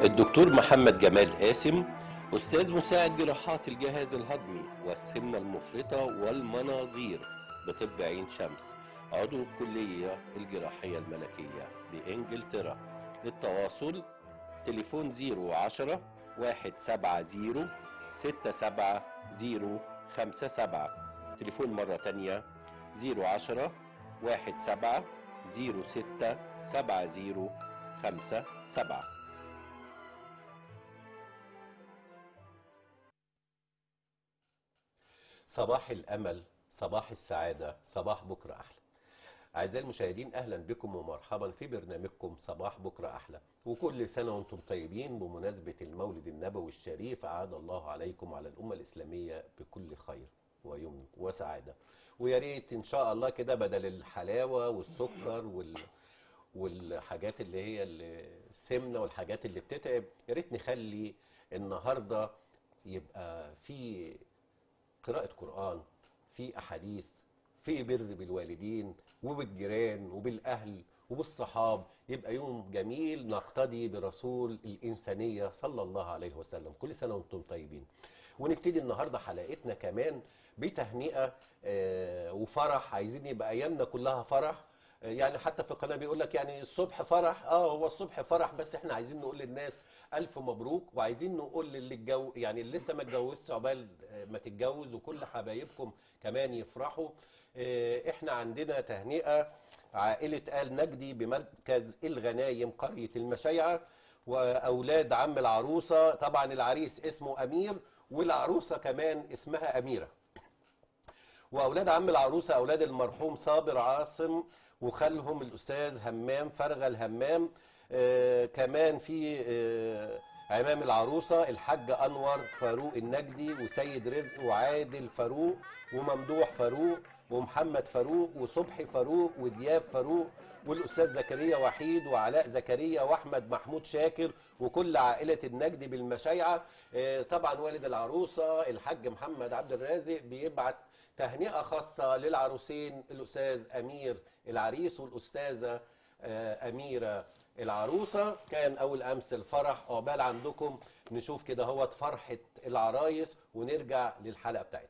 الدكتور محمد جمال قاسم أستاذ مساعد جراحات الجهاز الهضمي والسمنة المفرطة والمناظير بطب عين شمس عضو الكلية الجراحية الملكية بإنجلترا للتواصل تليفون 010 170 67057 تليفون مرة تانية 010 17 06 70 57 صباح الأمل صباح السعادة صباح بكرة أحلى أعزائي المشاهدين أهلا بكم ومرحبا في برنامجكم صباح بكرة أحلى وكل سنة وأنتم طيبين بمناسبة المولد النبوي الشريف أعاد الله عليكم وعلى الأمة الإسلامية بكل خير ويمن وسعادة ويا ريت إن شاء الله كده بدل الحلاوة والسكر وال والحاجات اللي هي السمنة والحاجات اللي بتتعب يا ريت نخلي النهارده يبقى في قراءة قرآن في أحاديث في بر بالوالدين وبالجيران وبالأهل وبالصحاب يبقى يوم جميل نقتدي برسول الإنسانية صلى الله عليه وسلم كل سنة وانتم طيبين ونبتدي النهاردة حلقتنا كمان بتهنئة آه، وفرح عايزين يبقى أيامنا كلها فرح آه، يعني حتى في القناة بيقول لك يعني الصبح فرح اه هو الصبح فرح بس احنا عايزين نقول للناس ألف مبروك وعايزين نقول للي اتجو يعني اللي لسه ما اتجوزش عقبال آه، ما تتجوز وكل حبايبكم كمان يفرحوا آه، احنا عندنا تهنئة عائلة آل نجدي بمركز الغنايم قرية المشيعة وأولاد عم العروسة طبعا العريس اسمه أمير والعروسة كمان اسمها أميرة واولاد عم العروسه اولاد المرحوم صابر عاصم وخالهم الاستاذ همام فرغ الهمام آه كمان في آه عمام العروسه الحاج انور فاروق النجدي وسيد رزق وعادل فاروق وممدوح فاروق ومحمد فاروق وصبحي فاروق ودياب فاروق والاستاذ زكريا وحيد وعلاء زكريا واحمد محمود شاكر وكل عائله النجدي بالمشايعه آه، طبعا والد العروسه الحاج محمد عبد الرازق بيبعت تهنئه خاصه للعروسين الاستاذ امير العريس والاستاذه آه، اميره العروسه كان اول امس الفرح عقبال عندكم نشوف كده هوت فرحه العرايس ونرجع للحلقه بتاعتنا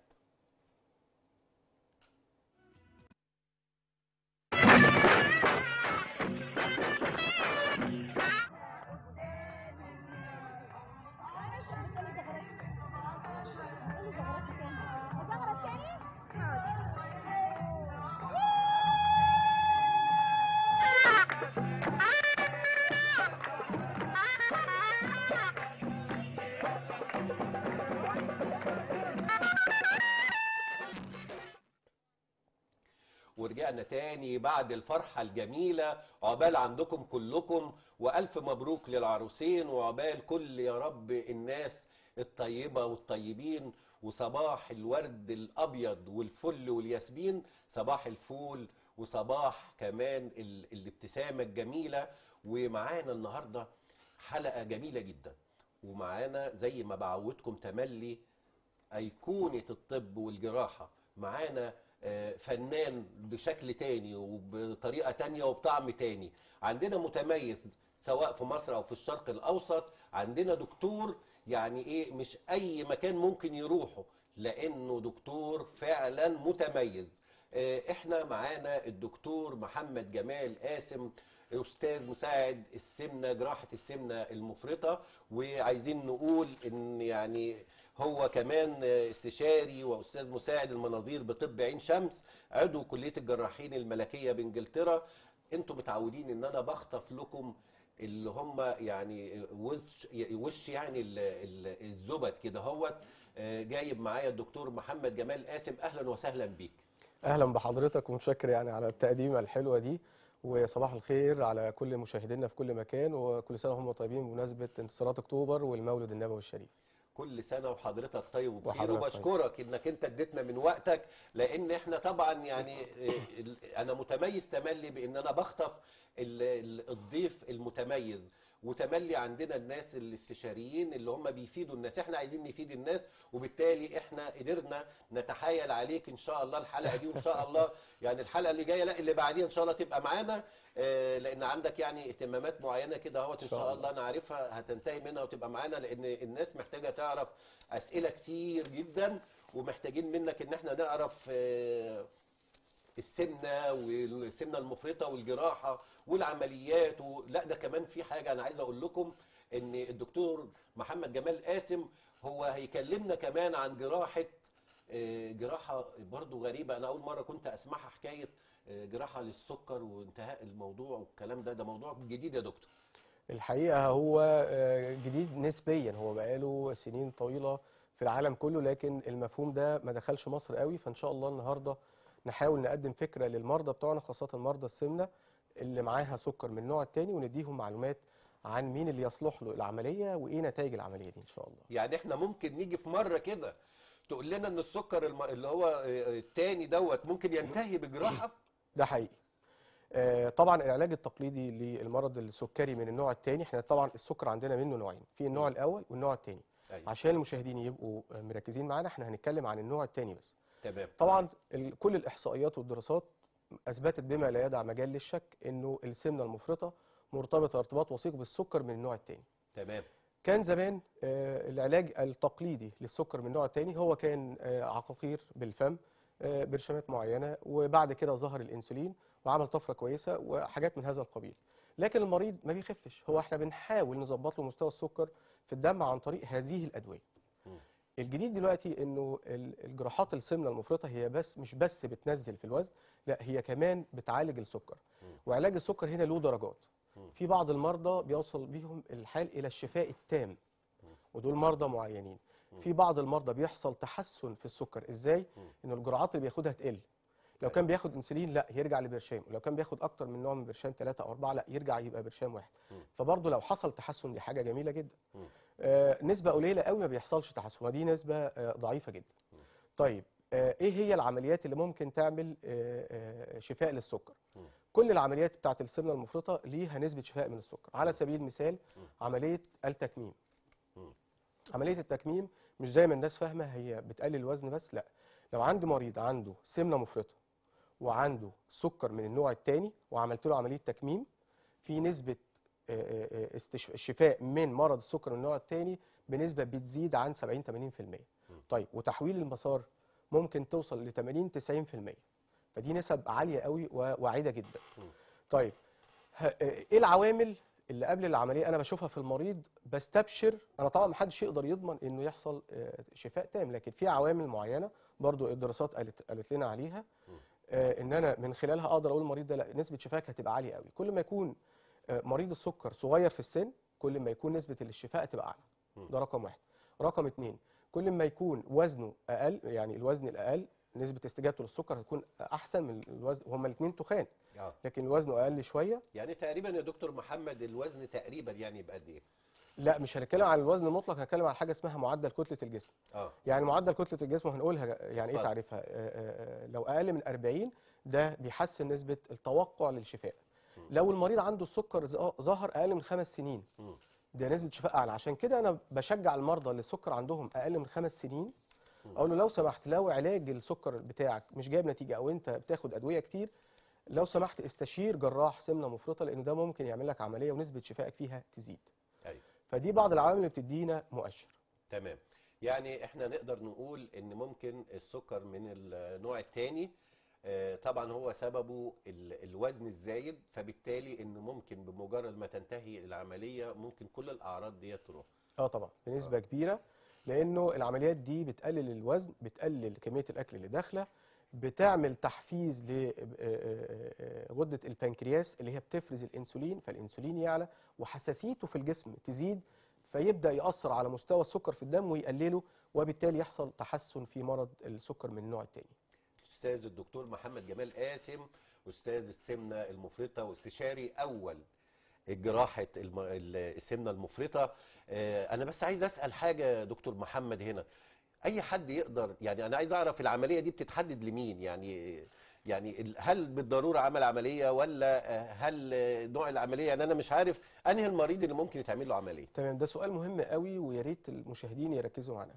ورجعنا تاني بعد الفرحة الجميلة عقبال عندكم كلكم وألف مبروك للعروسين وعقبال كل يا رب الناس الطيبة والطيبين وصباح الورد الأبيض والفل والياسمين صباح الفول وصباح كمان ال- الابتسامة الجميلة ومعانا النهاردة حلقة جميلة جدا ومعانا زي ما بعودكم تملي أيقونة الطب والجراحة معانا آه، فنان بشكل تاني وبطريقة تانية وبطعم تاني عندنا متميز سواء في مصر أو في الشرق الأوسط عندنا دكتور يعني إيه مش أي مكان ممكن يروحه لأنه دكتور فعلا متميز آه، إحنا معانا الدكتور محمد جمال قاسم أستاذ مساعد السمنة جراحة السمنة المفرطة وعايزين نقول إن يعني هو كمان استشاري واستاذ مساعد المناظير بطب عين شمس عضو كليه الجراحين الملكيه بانجلترا انتوا متعودين ان انا بخطف لكم اللي هم يعني وش وش يعني ال- ال- الزبد كده هوت آه، جايب معايا الدكتور محمد جمال قاسم اهلا وسهلا بيك اهلا بحضرتك ومتشكر يعني على التقديمه الحلوه دي وصباح الخير على كل مشاهدينا في كل مكان وكل سنه وهم طيبين بمناسبه انتصارات اكتوبر والمولد النبوي الشريف كل سنه وحضرتك طيب وبخير وحضرتك طيب. وبشكرك انك انت اديتنا من وقتك لان احنا طبعا يعني آه، ال- انا متميز تملي بان انا بخطف ال- ال- الضيف المتميز وتملي عندنا الناس الاستشاريين اللي هم بيفيدوا الناس احنا عايزين نفيد الناس وبالتالي احنا قدرنا نتحايل عليك ان شاء الله الحلقه دي وان شاء الله يعني الحلقه اللي جايه لا اللي بعديها ان شاء الله تبقى معانا آه، لان عندك يعني اهتمامات معينه كده اهوت ان شاء شاء الله. الله انا عارفها هتنتهي منها وتبقى معانا لان الناس محتاجه تعرف اسئله كتير جدا ومحتاجين منك ان احنا نعرف آه، السمنه والسمنه المفرطه والجراحه والعمليات و... لا ده كمان في حاجه انا عايز اقول لكم ان الدكتور محمد جمال قاسم هو هيكلمنا كمان عن جراحه آه، جراحه برضو غريبه انا اول مره كنت اسمعها حكايه آه، جراحه للسكر وانتهاء الموضوع والكلام ده ده موضوع جديد يا دكتور الحقيقة هو آه، جديد نسبيا هو بقاله سنين طويلة في العالم كله لكن المفهوم ده ما دخلش مصر قوي فإن شاء الله النهاردة نحاول نقدم فكرة للمرضى بتوعنا خاصة مرضى السمنة اللي معاها سكر من النوع التاني ونديهم معلومات عن مين اللي يصلح له العملية وإيه نتائج العملية دي إن شاء الله يعني احنا ممكن نيجي في مره كده تقول لنا ان السكر الم... اللي هو آه، التاني دوت ممكن ينتهي بجراحه ده حقيقي آه، طبعا العلاج التقليدي للمرض السكري من النوع الثاني احنا طبعا السكر عندنا منه نوعين في النوع الاول والنوع الثاني أيوة. عشان المشاهدين يبقوا آه، مركزين معانا احنا هنتكلم عن النوع الثاني بس تمام طبعا ال- كل الاحصائيات والدراسات اثبتت بما لا يدع مجال للشك انه السمنه المفرطه مرتبطه ارتباط وثيق بالسكر من النوع الثاني تمام كان زمان آه، العلاج التقليدي للسكر من النوع الثاني هو كان آه، عقاقير بالفم آه، برشامات معينه وبعد كده ظهر الانسولين وعمل طفره كويسه وحاجات من هذا القبيل لكن المريض ما بيخفش هو احنا بنحاول نظبط له مستوى السكر في الدم عن طريق هذه الادويه مم. الجديد دلوقتي انه ال- الجراحات السمنه المفرطه هي بس مش بس بتنزل في الوزن لا هي كمان بتعالج السكر مم. وعلاج السكر هنا له درجات مم. في بعض المرضى بيوصل بيهم الحال الى الشفاء التام ودول مرضى معينين مم. في بعض المرضى بيحصل تحسن في السكر ازاي مم. ان الجرعات اللي بياخدها تقل لو أيوة. كان بياخد انسولين لا يرجع لبرشام ولو كان بياخد اكتر من نوع من برشام ثلاثة او اربعة لا يرجع يبقى برشام واحد مم. فبرضه لو حصل تحسن دي حاجه جميله جدا مم. آه نسبه قليله قوي ما بيحصلش تحسن ودي نسبه آه ضعيفه جدا مم. طيب آه ايه هي العمليات اللي ممكن تعمل آه آه شفاء للسكر مم. كل العمليات بتاعت السمنه المفرطه ليها نسبه شفاء من السكر على مم. سبيل المثال مم. عمليه التكميم مم. عمليه التكميم مش زي ما الناس فاهمه هي بتقلل الوزن بس لا لو عندي مريض عنده سمنه مفرطه وعنده سكر من النوع الثاني وعملت له عمليه تكميم في نسبه آه، آه، آه، استشف- الشفاء من مرض السكر من النوع الثاني بنسبه بتزيد عن 70 80% طيب وتحويل المسار ممكن توصل ل 80 90% فدي نسب عاليه قوي وواعده جدا مم. طيب ه- آه، ايه العوامل اللي قبل العمليه انا بشوفها في المريض بستبشر انا طبعا ما حدش يقدر يضمن انه يحصل آه، شفاء تام لكن في عوامل معينه برضو الدراسات قالت قالت لنا عليها مم. آه، ان انا من خلالها اقدر اقول المريض ده لا نسبه شفائك هتبقى عاليه قوي كل ما يكون آه، مريض السكر صغير في السن كل ما يكون نسبه الشفاء هتبقى اعلى مم. ده رقم واحد رقم اتنين كل ما يكون وزنه اقل يعني الوزن الاقل نسبه استجابته للسكر هتكون احسن من الوزن وهما الاثنين تخان اه لكن وزنه اقل شويه يعني تقريبا يا دكتور محمد الوزن تقريبا يعني يبقى قد ايه لا مش هنتكلم عن الوزن المطلق هنتكلم عن حاجه اسمها معدل كتله الجسم اه يعني معدل كتله الجسم وهنقولها يعني ايه اتفضل. تعريفها آه، آه، آه، لو اقل من 40 ده بيحسن نسبه التوقع للشفاء مم. لو المريض عنده السكر ظ- ظهر اقل من خمس سنين مم. ده نسبه شفاء اعلى عشان كده انا بشجع المرضى اللي السكر عندهم اقل من خمس سنين مم. اقول له لو سمحت لو علاج السكر بتاعك مش جايب نتيجه او انت بتاخد ادويه كتير لو سمحت استشير جراح سمنه مفرطه لان ده ممكن يعمل لك عمليه ونسبه شفائك فيها تزيد ايوه فدي بعض العوامل اللي بتدينا مؤشر تمام يعني احنا نقدر نقول ان ممكن السكر من النوع الثاني طبعا هو سببه ال- الوزن الزايد فبالتالي ان ممكن بمجرد ما تنتهي العمليه ممكن كل الاعراض دي تروح اه طبعا بنسبه كبيره لانه العمليات دي بتقلل الوزن بتقلل كميه الاكل اللي داخله بتعمل تحفيز لغده البنكرياس اللي هي بتفرز الانسولين فالانسولين يعلى وحساسيته في الجسم تزيد فيبدا ياثر على مستوى السكر في الدم ويقلله وبالتالي يحصل تحسن في مرض السكر من النوع الثاني الاستاذ الدكتور محمد جمال قاسم استاذ السمنه المفرطه واستشاري اول جراحه الم- ال- السمنه المفرطه آه، انا بس عايز اسال حاجه يا دكتور محمد هنا اي حد يقدر يعني انا عايز اعرف العمليه دي بتتحدد لمين يعني يعني ال- هل بالضروره عمل عمليه ولا آه، هل آه، نوع العمليه يعني انا مش عارف انهي المريض اللي ممكن يتعمل له عمليه تمام ده سؤال مهم قوي ويا ريت المشاهدين يركزوا معانا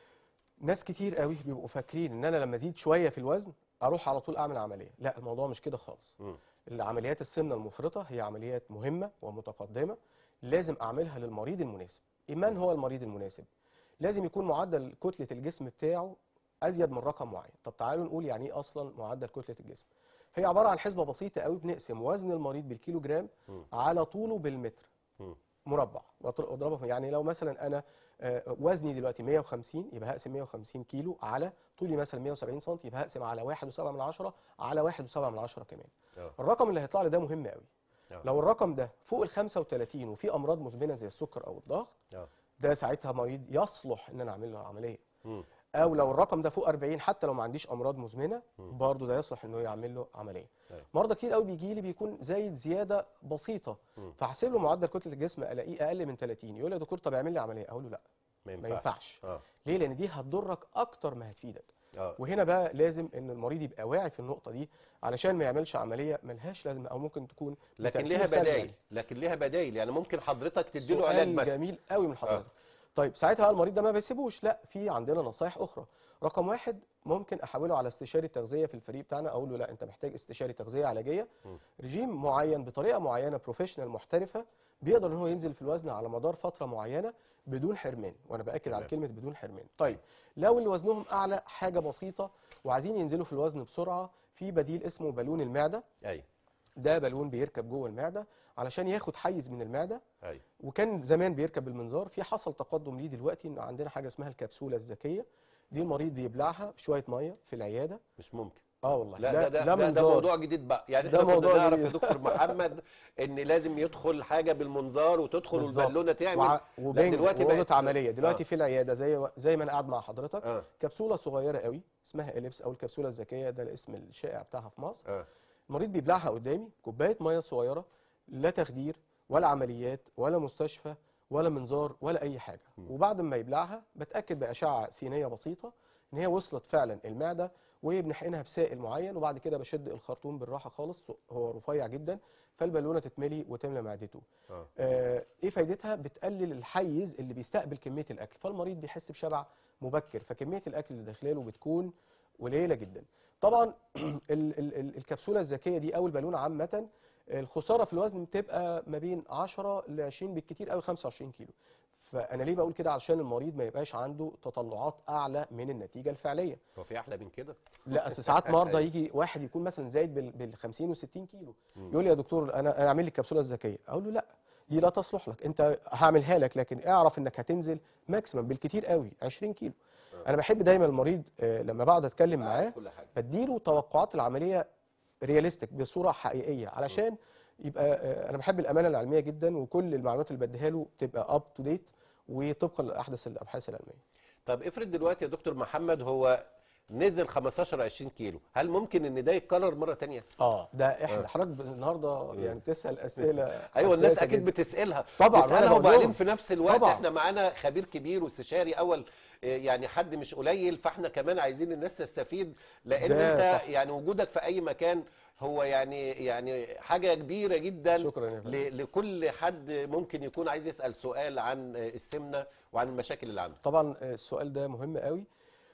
ناس كتير قوي بيبقوا فاكرين ان انا لما ازيد شويه في الوزن اروح على طول اعمل عمليه لا الموضوع مش كده خالص مم. العمليات السمنه المفرطه هي عمليات مهمه ومتقدمه لازم اعملها للمريض المناسب من هو المريض المناسب لازم يكون معدل كتله الجسم بتاعه ازيد من رقم معين طب تعالوا نقول يعني ايه اصلا معدل كتله الجسم هي عباره عن حسبه بسيطه قوي بنقسم وزن المريض بالكيلو جرام مم. على طوله بالمتر مم. مربع وأطر- واضربه في- يعني لو مثلا انا آه، وزني دلوقتي 150 يبقى هقسم 150 كيلو على طولي مثلا 170 سم يبقى هقسم على 1.7 من عشرة على 1.7 من عشرة كمان آه. الرقم اللي هيطلع لي ده مهم قوي آه. لو الرقم ده فوق ال 35 وفي امراض مزمنه زي السكر او الضغط آه. ده ساعتها مريض يصلح ان انا اعمل له عمليه مم. او لو الرقم ده فوق 40 حتى لو ما عنديش امراض مزمنه مم. برضه ده يصلح انه يعمل له عمليه أيوة. مرضى كتير قوي بيجي لي بيكون زايد زياده بسيطه مم. فاحسب له معدل كتله الجسم الاقيه اقل من 30 يقول لي يا دكتور طب اعمل لي عمليه اقول له لا ما ما ينفعش ينفعش اه ليه لان دي هتضرك اكتر ما هتفيدك اه وهنا بقى لازم ان المريض يبقى واعي في النقطه دي علشان ما يعملش عمليه ملهاش لازمه او ممكن تكون لكن بتأثير ليها سلبي بدايل عليه. لكن ليها بدايل يعني ممكن حضرتك تديله سؤال علاج بس جميل قوي من حضرتك طيب ساعتها بقى المريض ده ما بيسيبوش لا في عندنا نصايح اخرى رقم واحد ممكن احوله على استشاري تغذيه في الفريق بتاعنا اقول له لا انت محتاج استشاري تغذيه علاجيه مم. رجيم معين بطريقه معينه بروفيشنال محترفه بيقدر ان هو ينزل في الوزن على مدار فتره معينه بدون حرمان وانا باكد على تمام. كلمه بدون حرمان طيب لو اللي وزنهم اعلى حاجه بسيطه وعايزين ينزلوا في الوزن بسرعه في بديل اسمه بالون المعده ايوه ده بالون بيركب جوه المعده علشان ياخد حيز من المعده ايوه وكان زمان بيركب بالمنظار في حصل تقدم ليه دلوقتي ان عندنا حاجه اسمها الكبسوله الذكيه دي المريض بيبلعها بشويه ميه في العياده مش ممكن اه والله لا ده ده, ده, ده منظار. موضوع جديد بقى يعني ده احنا كنا موضوع نعرف يا جديد. دكتور محمد ان لازم يدخل حاجه بالمنظار وتدخل بالظبط. والبالونه تعمل وع- وبنج دلوقتي وأوضة بقت- عمليه دلوقتي آه. في العياده زي زي ما انا قاعد مع حضرتك اه كبسوله صغيره قوي اسمها اليبس او الكبسوله الذكيه ده الاسم الشائع بتاعها في مصر اه المريض بيبلعها قدامي كوبايه ميه صغيره لا تخدير ولا عمليات ولا مستشفى ولا منظار ولا اي حاجه مم. وبعد ما يبلعها بتاكد باشعه سينيه بسيطه ان هي وصلت فعلا المعده وبنحقنها بسائل معين وبعد كده بشد الخرطوم بالراحه خالص هو رفيع جدا فالبالونه تتملي وتملى معدته اه آه، ايه فايدتها بتقلل الحيز اللي بيستقبل كميه الاكل فالمريض بيحس بشبع مبكر فكميه الاكل اللي داخلاله بتكون قليله جدا طبعا ال ال ال الكبسوله الذكيه دي او البالونه عامه الخساره في الوزن بتبقى ما بين 10 ل 20 بالكتير قوي 25 كيلو فانا ليه بقول كده علشان المريض ما يبقاش عنده تطلعات اعلى من النتيجه الفعليه هو في احلى من كده لا اصل ساعات مرضى يجي واحد يكون مثلا زايد بال بال 50 و 60 كيلو مم. يقول لي يا دكتور انا انا اعمل لي الكبسوله الذكيه اقول له لا دي لا تصلح لك انت هعملها لك لكن اعرف انك هتنزل ماكسيمم بالكتير قوي 20 كيلو آه. انا بحب دايما المريض آه، لما بقعد اتكلم عارف معاه كل حاجه بديله توقعات العمليه رياليستيك بصوره حقيقيه علشان يبقى آه، انا بحب الامانه العلميه جدا وكل المعلومات اللي بديها له تبقى اب تو ديت وطبقا لاحدث الابحاث العلميه طب افرض دلوقتي يا دكتور محمد هو نزل 15 20 كيلو هل ممكن ان ده يتكرر مره تانية اه ده احنا آه. حضرتك النهارده يعني بتسال اسئله ايوه الناس حساسة اكيد جداً. بتسالها طبعا وأنا تسالها بقول وبعدين لهم. في نفس الوقت طبعاً. احنا معانا خبير كبير واستشاري اول آه، يعني حد مش قليل فاحنا كمان عايزين الناس تستفيد لان ده انت صح. يعني وجودك في اي مكان هو يعني يعني حاجه كبيره جدا شكرا يا فندم ل- لكل حد ممكن يكون عايز يسال سؤال عن آه، السمنه وعن المشاكل اللي عنده طبعا السؤال ده مهم قوي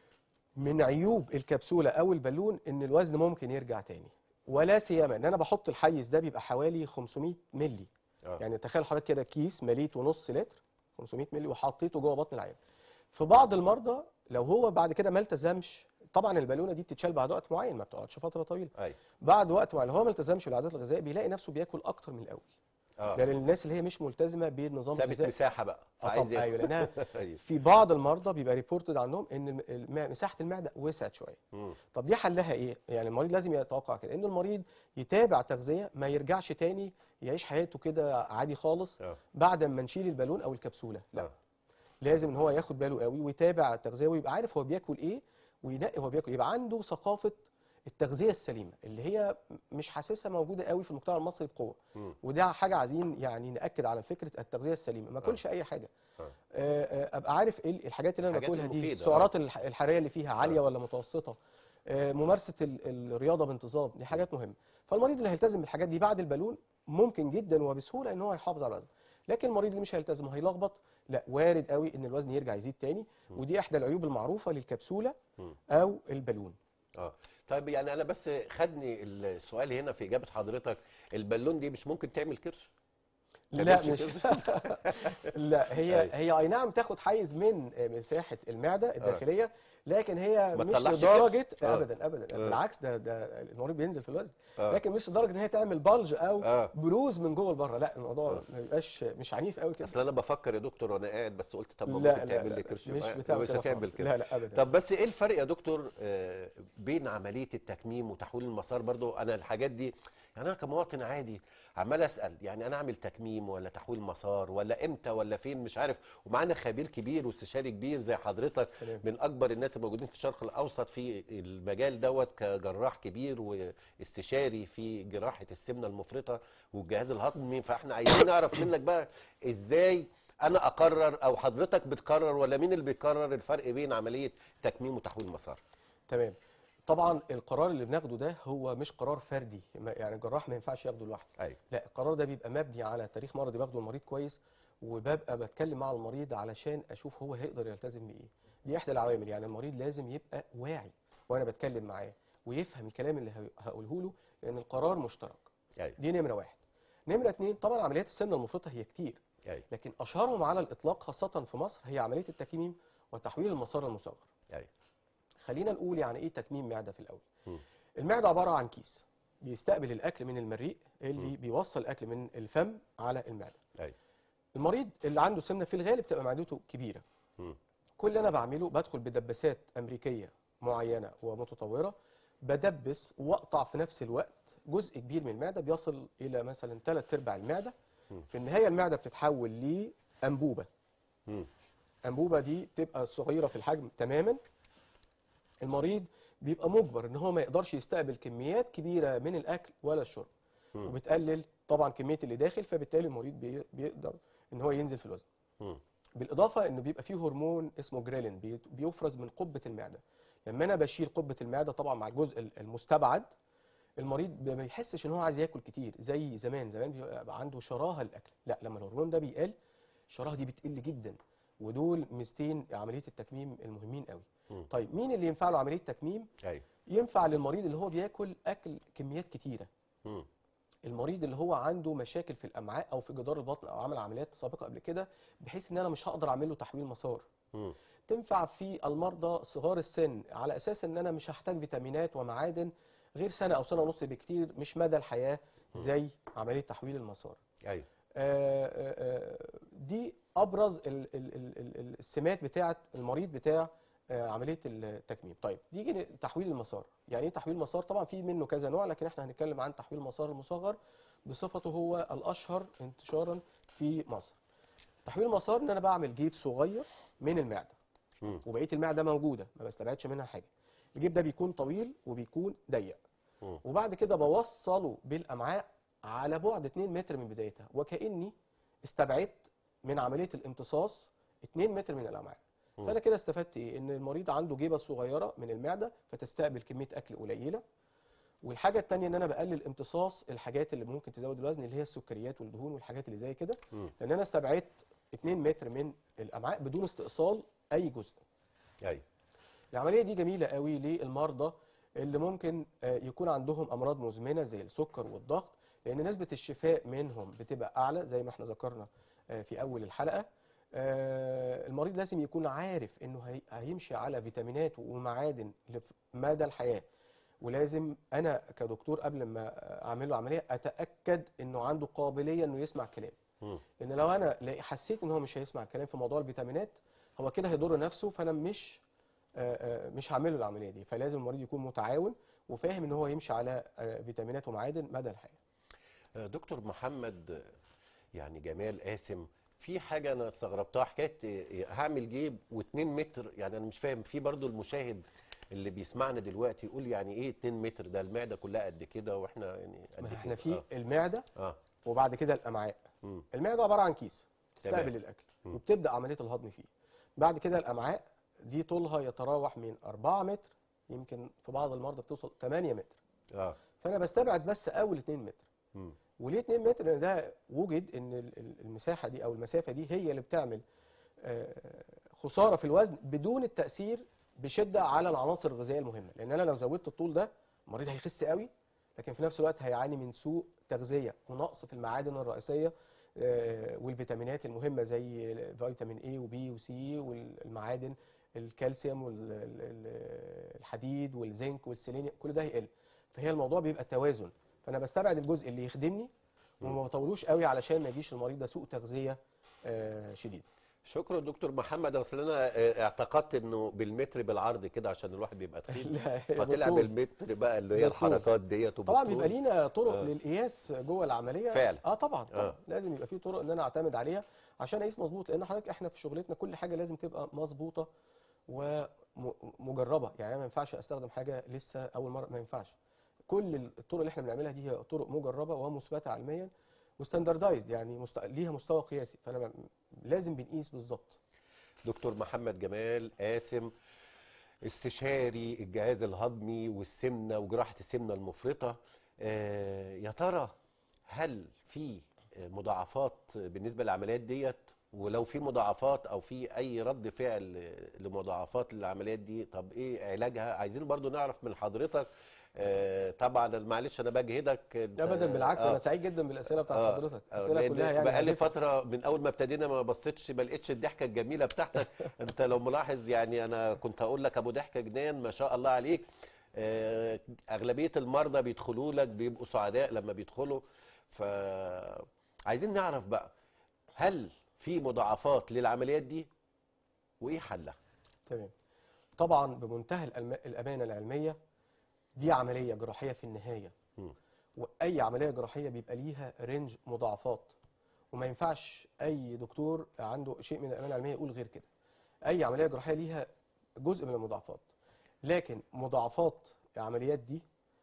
من عيوب الكبسوله او البالون ان الوزن ممكن يرجع تاني ولا سيما ان انا بحط الحيز ده بيبقى حوالي 500 مللي آه. يعني تخيل حضرتك كده كيس مليته نص لتر 500 مللي وحطيته جوه بطن العيان في بعض المرضى لو هو بعد كده ما التزمش طبعا البالونه دي بتتشال بعد وقت معين ما بتقعدش فتره طويله ايوه بعد وقت معين لو هو ما التزمش بالعادات الغذائيه بيلاقي نفسه بياكل اكتر من الاول اه لان الناس اللي هي مش ملتزمه بالنظام ثابت الغذائي مساحه بقى آه فعايز طب ياكل. ايوه لانها ايوه في بعض المرضى بيبقى ريبورتد عنهم ان الم- الم- مساحه المعده وسعت شويه مم. طب دي حلها ايه يعني المريض لازم يتوقع كده ان المريض يتابع تغذيه ما يرجعش تاني يعيش حياته كده عادي خالص اه بعد ما نشيل البالون او الكبسوله لا آه. لازم ان هو ياخد باله قوي ويتابع التغذيه ويبقى عارف هو بياكل ايه وينقي هو بياكل يبقى عنده ثقافه التغذيه السليمه اللي هي مش حاسسها موجوده قوي في المجتمع المصري بقوه مم. وده حاجه عايزين يعني ناكد على فكره التغذيه السليمه ما اكلش اي حاجه آه. آه، آه، ابقى عارف ايه الحاجات اللي انا الحاجات باكلها دي المفيدة، السعرات الح- الحراريه اللي فيها عاليه آه. ولا متوسطه آه، ممارسه ال- الرياضه بانتظام دي حاجات مهمه فالمريض اللي هيلتزم بالحاجات دي بعد البالون ممكن جدا وبسهوله ان هو يحافظ على الوزن لكن المريض اللي مش هيلتزم هيلخبط لا وارد قوي ان الوزن يرجع يزيد تاني ودي احدى العيوب المعروفه للكبسوله مم. او البالون اه طيب يعني انا بس خدني السؤال هنا في اجابه حضرتك البالون دي مش ممكن تعمل كرش لا تعملش مش كده؟ لا هي أيوة. هي اي نعم تاخد حيز من مساحه المعده الداخليه لكن هي ما مش تطلعش لدرجه كرش؟ آه. ابدا ابدا آه. بالعكس ده ده المريض بينزل في الوزن آه. لكن مش لدرجه ان هي تعمل بلج او اه بروز من جوه لبره لا الموضوع آه. ما بيبقاش مش عنيف قوي كده اصل انا بفكر يا دكتور وانا قاعد بس قلت طب ما لا ممكن لا تعمل لا لي كرش مش ما- بتعمل مش كده هتعمل خالص. كده لا لا ابدا طب بس ايه الفرق يا دكتور آه، بين عمليه التكميم وتحويل المسار برضو انا الحاجات دي يعني انا كمواطن عادي عمال اسال يعني انا اعمل تكميم ولا تحويل مسار ولا امتى ولا فين مش عارف ومعانا خبير كبير واستشاري كبير زي حضرتك تمام. من اكبر الناس الموجودين في الشرق الاوسط في المجال دوت كجراح كبير واستشاري في جراحه السمنه المفرطه والجهاز الهضمي فاحنا عايزين نعرف منك بقى ازاي انا اقرر او حضرتك بتقرر ولا مين اللي بيقرر الفرق بين عمليه تكميم وتحويل مسار تمام طبعا القرار اللي بناخده ده هو مش قرار فردي ما- يعني الجراح ما ينفعش ياخده لوحده ايوه لا القرار ده بيبقى مبني على تاريخ مرضي باخده المريض كويس وببقى بتكلم مع المريض علشان اشوف هو هيقدر يلتزم بايه دي احدى العوامل يعني المريض لازم يبقى واعي وانا بتكلم معاه ويفهم الكلام اللي هي- هقوله له لان القرار مشترك ايوه دي نمره واحد نمره اتنين طبعا عمليات السمنه المفرطه هي كتير ايوه لكن اشهرهم على الاطلاق خاصه في مصر هي عمليه التكميم وتحويل المسار المصغر ايوه خلينا نقول يعني ايه تكميم معده في الاول مم. المعده عباره عن كيس بيستقبل الاكل من المريء اللي بيوصل الاكل من الفم على المعده ايوه المريض اللي عنده سمنه في الغالب تبقى معدته كبيره مم. كل اللي انا بعمله بدخل بدباسات امريكيه معينه ومتطوره بدبس واقطع في نفس الوقت جزء كبير من المعده بيصل الى مثلا ثلاث ارباع المعده مم. في النهايه المعده بتتحول لانبوبه مم. انبوبه دي بتبقى صغيره في الحجم تماما المريض بيبقى مجبر ان هو ما يقدرش يستقبل كميات كبيره من الاكل ولا الشرب مم. وبتقلل طبعا كميه اللي داخل فبالتالي المريض بي- بيقدر ان هو ينزل في الوزن مم. بالاضافه انه بيبقى فيه هرمون اسمه جريلين بي- بيفرز من قبه المعده لما انا بشيل قبه المعده طبعا مع الجزء ال- المستبعد المريض ما بيحسش ان هو عايز ياكل كتير زي زمان زمان بيبقى عنده شراهه الاكل لا لما الهرمون ده بيقل الشراهه دي بتقل جدا ودول ميزتين عمليه التكميم المهمين قوي مم. طيب مين اللي ينفع له عمليه تكميم ايوه ينفع للمريض اللي هو بياكل اكل كميات كتيره مم. المريض اللي هو عنده مشاكل في الامعاء او في جدار البطن او عمل عمليات سابقه قبل كده بحيث ان انا مش هقدر اعمل له تحويل مسار مم. تنفع في المرضى صغار السن على اساس ان انا مش هحتاج فيتامينات ومعادن غير سنه او سنه ونص بكتير مش مدى الحياه زي عمليه تحويل المسار ايوه آه، آه، آه، دي ابرز ال- ال- ال- ال- ال- السمات بتاعه المريض بتاع آه، عمليه التكميم طيب نيجي لتحويل المسار يعني ايه تحويل مسار طبعا في منه كذا نوع لكن احنا هنتكلم عن تحويل المسار المصغر بصفته هو الاشهر انتشارا في مصر تحويل المسار ان انا بعمل جيب صغير من المعده مم. وبقيه المعده موجوده ما بستبعدش منها حاجه الجيب ده بيكون طويل وبيكون ضيق مم. وبعد كده بوصله بالامعاء على بعد 2 متر من بدايتها وكاني استبعدت من عمليه الامتصاص 2 متر من الامعاء مم. فانا كده استفدت ايه ان المريض عنده جيبه صغيره من المعده فتستقبل كميه اكل قليله والحاجه الثانيه ان انا بقلل امتصاص الحاجات اللي ممكن تزود الوزن اللي هي السكريات والدهون والحاجات اللي زي كده مم. لان انا استبعدت 2 متر من الامعاء بدون استئصال اي جزء ايوه العمليه دي جميله قوي للمرضى اللي ممكن آه، يكون عندهم امراض مزمنه زي السكر والضغط لان نسبه الشفاء منهم بتبقى اعلى زي ما احنا ذكرنا آه، في اول الحلقه آه، المريض لازم يكون عارف انه هي- هيمشي على فيتامينات ومعادن لف- مدى الحياه ولازم انا كدكتور قبل ما اعمل له عمليه اتاكد انه عنده قابليه انه يسمع كلام مم. لان لو انا لا- حسيت ان هو مش هيسمع الكلام في موضوع الفيتامينات هو كده هيضر نفسه فانا مش آه، آه، مش هعمل له العمليه دي فلازم المريض يكون متعاون وفاهم ان هو يمشي على آه، فيتامينات ومعادن مدى الحياه آه، دكتور محمد آه، يعني جمال قاسم في حاجة أنا استغربتها حكاية آه، هعمل جيب و2 متر يعني أنا مش فاهم في برضو المشاهد اللي بيسمعنا دلوقتي يقول يعني إيه 2 متر ده المعدة كلها قد كده وإحنا يعني قد ما كده احنا في آه. المعده آه. وبعد كده الامعاء مم. المعده عباره عن كيس تمام. تستقبل الاكل مم. وبتبدا عمليه الهضم فيه بعد كده الامعاء دي طولها يتراوح من 4 متر يمكن في بعض المرضى بتوصل 8 متر اه فانا بستبعد بس اول 2 متر مم. وليه 2 متر لان ده وجد ان ال- ال- المساحه دي او المسافه دي هي اللي بتعمل آه، خساره في الوزن بدون التاثير بشده على العناصر الغذائيه المهمه لان انا لو زودت الطول ده المريض هيخس قوي لكن في نفس الوقت هيعاني من سوء تغذيه ونقص في المعادن الرئيسيه آه، والفيتامينات المهمه زي فيتامين A وبي وسي والمعادن الكالسيوم والحديد والزنك والسيلينيوم كل ده هيقل فهي الموضوع بيبقى توازن فانا بستبعد الجزء اللي يخدمني وما بطولوش قوي علشان ما يجيش المريض ده سوء تغذيه آه، شديد شكرا دكتور محمد اصل انا آه، اعتقدت انه بالمتر بالعرض كده عشان الواحد بيبقى تخين لا، هي فطلع بالطول. بالمتر بقى اللي هي بالطول. الحركات ديت طبعا وبالطول. بيبقى لينا طرق آه. للقياس جوه العمليه فعلا. اه طبعا, طبعا. آه. لازم يبقى في طرق ان انا اعتمد عليها عشان اقيس مظبوط لان حضرتك احنا في شغلتنا كل حاجه لازم تبقى مظبوطه ومجربه يعني انا ما ينفعش استخدم حاجه لسه اول مره ما ينفعش كل الطرق اللي احنا بنعملها دي هي طرق مجربه ومثبته علميا وستاندردايزد يعني مست... ليها مستوى قياسي فانا ب- لازم بنقيس بالظبط دكتور محمد جمال قاسم استشاري الجهاز الهضمي والسمنه وجراحه السمنه المفرطه آه، يا ترى هل في مضاعفات بالنسبه للعمليات ديت ولو في مضاعفات او في اي رد فعل لمضاعفات العمليات دي طب ايه علاجها عايزين برضو نعرف من حضرتك آه، طبعا معلش انا بجهدك أنت- ابدا بالعكس آه. انا سعيد جدا بالاسئله بتاعت آه، حضرتك آه، اسئله لأن كلها يعني بقالي هادفة. فتره من اول ما ابتدينا ما بصيتش ما لقيتش الضحكه الجميله بتاعتك انت لو ملاحظ يعني انا كنت هقول لك ابو ضحكه جنان ما شاء الله عليك آه، اغلبيه المرضى بيدخلوا لك بيبقوا سعداء لما بيدخلوا ف عايزين نعرف بقى هل في مضاعفات للعمليات دي وايه حلها تمام طبعا بمنتهى الألم- الامانه العلميه دي عمليه جراحيه في النهايه مم. واي عمليه جراحيه بيبقى ليها رينج مضاعفات وما ينفعش اي دكتور عنده شيء من الامانه العلميه يقول غير كده اي عمليه جراحيه ليها جزء من المضاعفات لكن مضاعفات العمليات دي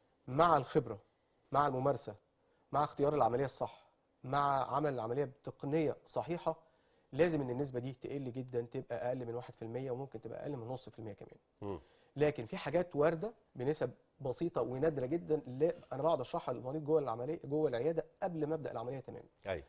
مع الخبره مع الممارسه مع اختيار العمليه الصح مع عمل العمليه بتقنيه صحيحه لازم ان النسبه دي تقل جدا تبقى اقل من 1% وممكن تبقى اقل من نص في المية كمان مم. لكن في حاجات وارده بنسب بسيطه ونادره جدا لا انا بقعد اشرحها للمريض جوه العمليه جوه العياده قبل ما ابدا العمليه تماما ايوه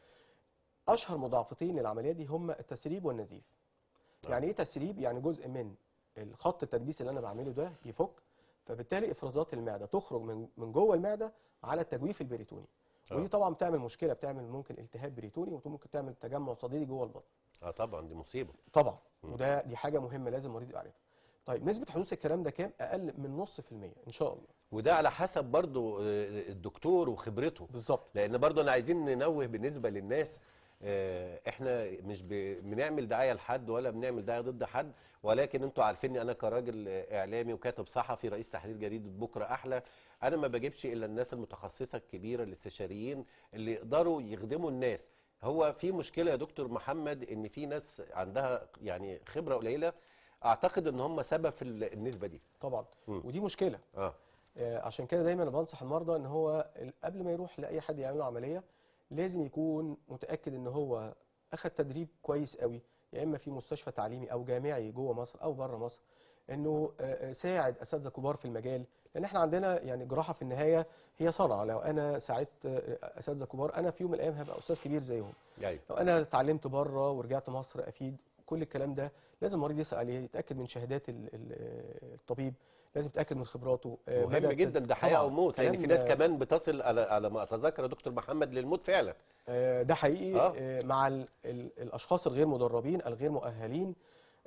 اشهر مضاعفتين للعمليات دي هما التسريب والنزيف نعم. يعني ايه تسريب يعني جزء من الخط التدبيس اللي انا بعمله ده يفك فبالتالي افرازات المعده تخرج من من جوه المعده على التجويف البريتوني آه. ودي طبعا بتعمل مشكله بتعمل ممكن التهاب بريتوني وممكن تعمل تجمع صديدي جوه البطن اه طبعا دي مصيبه طبعا مم. وده دي حاجه مهمه لازم المريض يبقى عارفها طيب نسبه حدوث الكلام ده كام اقل من نص في المية ان شاء الله وده على حسب برضو آه، الدكتور وخبرته بالظبط لان برضو انا عايزين ننوه بالنسبه للناس آه، احنا مش ب- بنعمل دعايه لحد ولا بنعمل دعايه ضد حد ولكن انتوا عارفيني انا كراجل آه، اعلامي وكاتب صحفي رئيس تحرير جريده بكره احلى انا ما بجيبش الا الناس المتخصصه الكبيره الاستشاريين اللي يقدروا يخدموا الناس هو في مشكله يا دكتور محمد ان في ناس عندها يعني خبره قليله اعتقد ان هم سبب في ال- النسبه دي طبعا مم. ودي مشكله اه آه، عشان كده دايما بنصح المرضى ان هو ال- قبل ما يروح لاي حد يعمل له عمليه لازم يكون متاكد ان هو اخذ تدريب كويس قوي يا اما في مستشفى تعليمي او جامعي جوه مصر او بره مصر انه آه، آه، ساعد اساتذه كبار في المجال لان احنا عندنا يعني جراحه في النهايه هي صنعه لو انا ساعدت آه، اساتذه كبار انا في يوم من الايام هبقى استاذ كبير زيهم ايوه لو انا اتعلمت بره ورجعت مصر افيد كل الكلام ده لازم المريض يسال عليه يتاكد من شهادات ال- ال- الطبيب لازم يتاكد من خبراته آه، مهم مدى جدا ده حياه طبعاً، او موت لان في ناس كلام- كمان بتصل على على ما اتذكر يا دكتور محمد للموت فعلا آه، ده حقيقي آه. آه، مع ال ال الاشخاص الغير مدربين الغير مؤهلين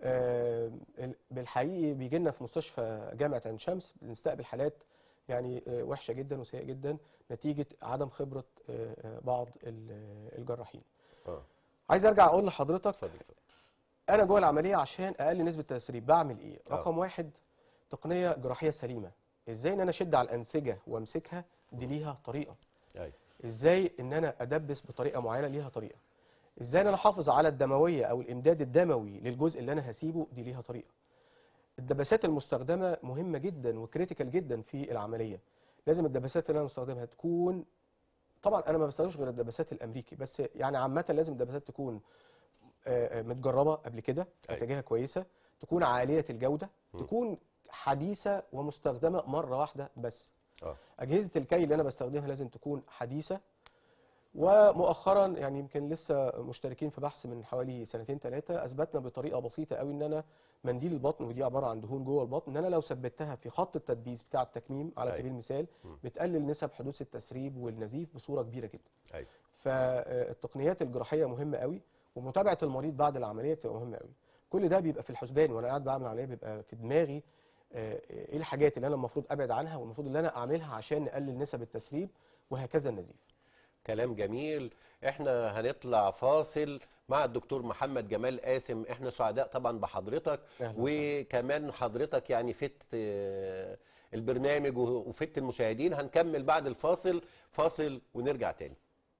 آه، ال- بالحقيقي بيجي لنا في مستشفى جامعه عين شمس بنستقبل حالات يعني آه، وحشه جدا وسيئه جدا نتيجه عدم خبره آه، آه، بعض ال- الجراحين اه عايز ارجع اقول لحضرتك اتفضل اتفضل انا جوه العمليه عشان اقلل نسبه التسريب بعمل ايه آه. رقم واحد تقنيه جراحيه سليمه ازاي ان انا اشد على الانسجه وامسكها دي ليها طريقه ايوه ازاي ان انا ادبس بطريقه معينه ليها طريقه ازاي ان انا احافظ على الدمويه او الامداد الدموي للجزء اللي انا هسيبه دي ليها طريقه الدباسات المستخدمه مهمه جدا وكريتيكال جدا في العمليه لازم الدباسات اللي انا مستخدمها تكون طبعا انا ما بستخدمش غير الدباسات الامريكي بس يعني عامه لازم الدباسات تكون آه، آه، متجربه قبل كده أيوة. نتائجها كويسه تكون عاليه الجوده م. تكون حديثه ومستخدمه مره واحده بس اه اجهزه الكي اللي انا بستخدمها لازم تكون حديثه ومؤخرا يعني يمكن لسه مشتركين في بحث من حوالي سنتين ثلاثه اثبتنا بطريقه بسيطه قوي ان انا منديل البطن ودي عباره عن دهون جوه البطن ان انا لو ثبتها في خط التدبيس بتاع التكميم على أيوة. سبيل المثال مم. بتقلل نسب حدوث التسريب والنزيف بصوره كبيره جدا ايوه فالتقنيات الجراحيه مهمه قوي ومتابعه المريض بعد العمليه بتبقى مهمه قوي كل ده بيبقى في الحسبان وانا قاعد بعمل عمليه بيبقى في دماغي آه، ايه الحاجات اللي انا المفروض ابعد عنها والمفروض اللي انا اعملها عشان نقلل نسب التسريب وهكذا النزيف كلام جميل احنا هنطلع فاصل مع الدكتور محمد جمال قاسم احنا سعداء طبعا بحضرتك أهلا وسهلا. وكمان حضرتك يعني فت آه، البرنامج وفت المشاهدين هنكمل بعد الفاصل فاصل ونرجع تاني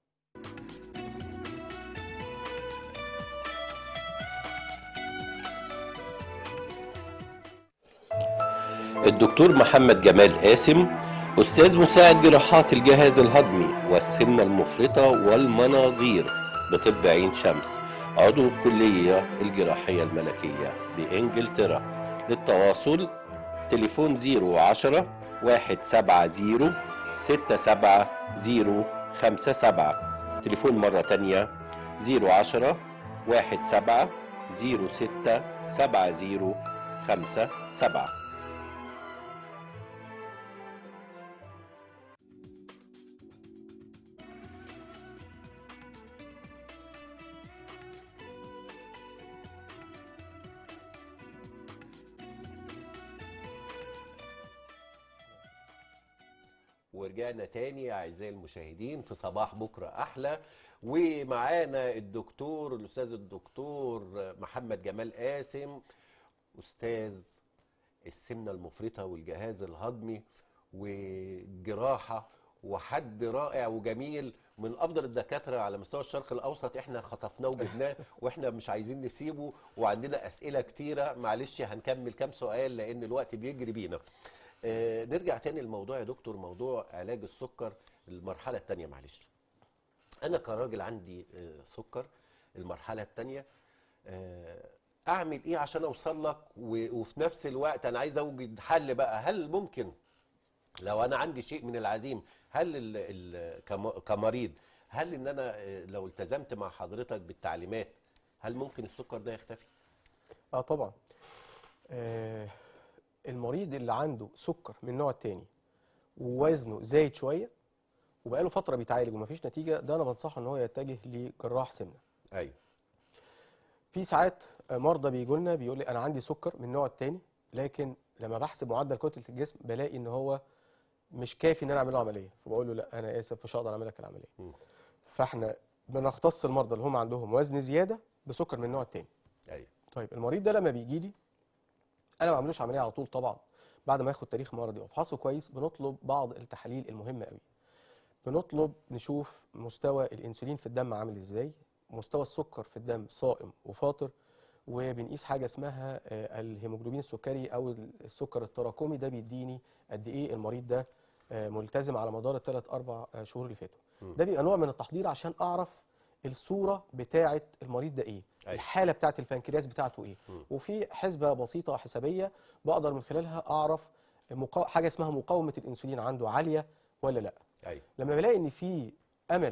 الدكتور محمد جمال قاسم أستاذ مساعد جراحات الجهاز الهضمي والسمنة المفرطة والمناظير بطب عين شمس عضو الكلية الجراحية الملكية بإنجلترا للتواصل تليفون 010 170 67057 تليفون مرة تانية 010 17 06 70 57 ورجعنا تاني اعزائي المشاهدين في صباح بكره احلى ومعانا الدكتور الاستاذ الدكتور محمد جمال قاسم استاذ السمنه المفرطه والجهاز الهضمي والجراحه وحد رائع وجميل من افضل الدكاتره على مستوى الشرق الاوسط احنا خطفناه وجبناه واحنا مش عايزين نسيبه وعندنا اسئله كتيره معلش هنكمل كام سؤال لان الوقت بيجري بينا آه، نرجع تاني للموضوع يا دكتور موضوع علاج السكر المرحلة التانية معلش أنا كراجل عندي آه، سكر المرحلة التانية آه، أعمل إيه عشان أوصل لك و- وفي نفس الوقت أنا عايز أوجد حل بقى هل ممكن لو أنا عندي شيء من العزيم هل ال ال كم- كمريض هل إن أنا آه، لو التزمت مع حضرتك بالتعليمات هل ممكن السكر ده يختفي؟ اه طبعا آه المريض اللي عنده سكر من النوع التاني ووزنه زايد شويه وبقاله فتره بيتعالج ومفيش نتيجه ده انا بنصحه ان هو يتجه لجراح سمنه أيوه في ساعات آه، مرضى بيجوا لنا بيقول لي انا عندي سكر من النوع التاني لكن لما بحسب معدل كتله الجسم بلاقي ان هو مش كافي ان انا اعمل له عمليه فبقول له لا انا اسف مش هقدر اعمل لك العمليه مم. فاحنا بنختص المرضى اللي هم عندهم وزن زياده بسكر من النوع التاني أيوه طيب المريض ده لما بيجي لي انا ما بعملوش عمليه على طول طبعا بعد ما ياخد تاريخ مرضي وافحصه كويس بنطلب بعض التحاليل المهمه قوي بنطلب نشوف مستوى الانسولين في الدم عامل ازاي مستوى السكر في الدم صائم وفاطر وبنقيس حاجه اسمها آه، الهيموجلوبين السكري او السكر التراكمي ده بيديني قد ايه المريض ده آه، ملتزم على مدار الثلاث اربع آه، شهور اللي فاتوا مم. ده بيبقى نوع من التحضير عشان اعرف الصوره بتاعه المريض ده ايه أيوة. الحاله بتاعه البنكرياس بتاعته ايه مم. وفي حسبه بسيطه حسابيه بقدر من خلالها اعرف مقا... حاجه اسمها مقاومه الانسولين عنده عاليه ولا لا أيوه لما بلاقي ان في امل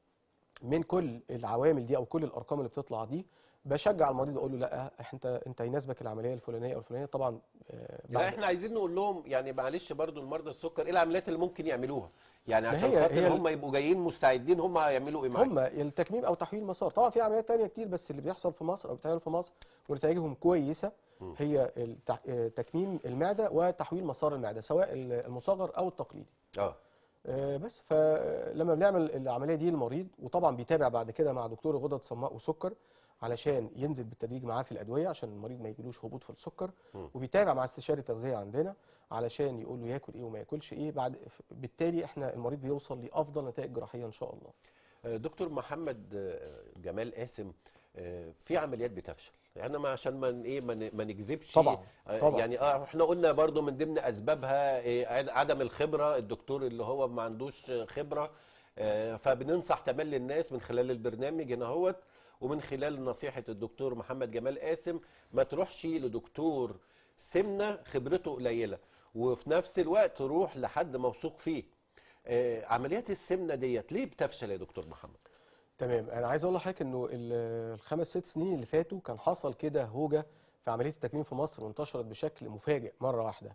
من كل العوامل دي او كل الارقام اللي بتطلع دي بشجع المريض اقول له لا انت انت يناسبك العمليه الفلانيه او الفلانيه طبعا آه، لا بعد- احنا عايزين نقول لهم يعني معلش برضو المرضى السكر ايه العمليات اللي ممكن يعملوها يعني ما عشان هي- خاطر هي ال- هم يبقوا جايين مستعدين هم هيعملوا ايه معاك هم التكميم او تحويل مسار طبعا في عمليات تانية كتير بس اللي بيحصل في مصر او بيتعمل في مصر ونتائجهم كويسه مم. هي التح... آه، تكميم المعده وتحويل مسار المعده سواء المصغر او التقليدي اه آه، بس فلما بنعمل العمليه دي للمريض وطبعا بيتابع بعد كده مع دكتور غدد صماء وسكر علشان ينزل بالتدريج معاه في الادويه عشان المريض ما يجيلوش هبوط في السكر مم. وبيتابع مع استشاري التغذيه عندنا علشان يقول له ياكل ايه وما ياكلش ايه بعد بالتالي احنا المريض بيوصل لافضل نتائج جراحيه ان شاء الله آه، دكتور محمد آه، جمال قاسم آه، في عمليات بتفشل يعني ما عشان ما ن- ايه ما ن- ما نكذبش طبعا آه، طبعا. يعني اه احنا قلنا برضو من ضمن اسبابها إيه عد- عدم الخبره الدكتور اللي هو ما عندوش خبره آه، فبننصح تملي الناس من خلال البرنامج هنا هوت ومن خلال نصيحه الدكتور محمد جمال قاسم ما تروحش لدكتور سمنه خبرته قليله وفي نفس الوقت روح لحد موثوق فيه آه، عمليات السمنه ديت ليه بتفشل يا دكتور محمد تمام انا عايز اقول لحضرتك انه ال- الخمس ست سنين اللي فاتوا كان حصل كده هوجه في عمليه التكميم في مصر وانتشرت بشكل مفاجئ مره واحده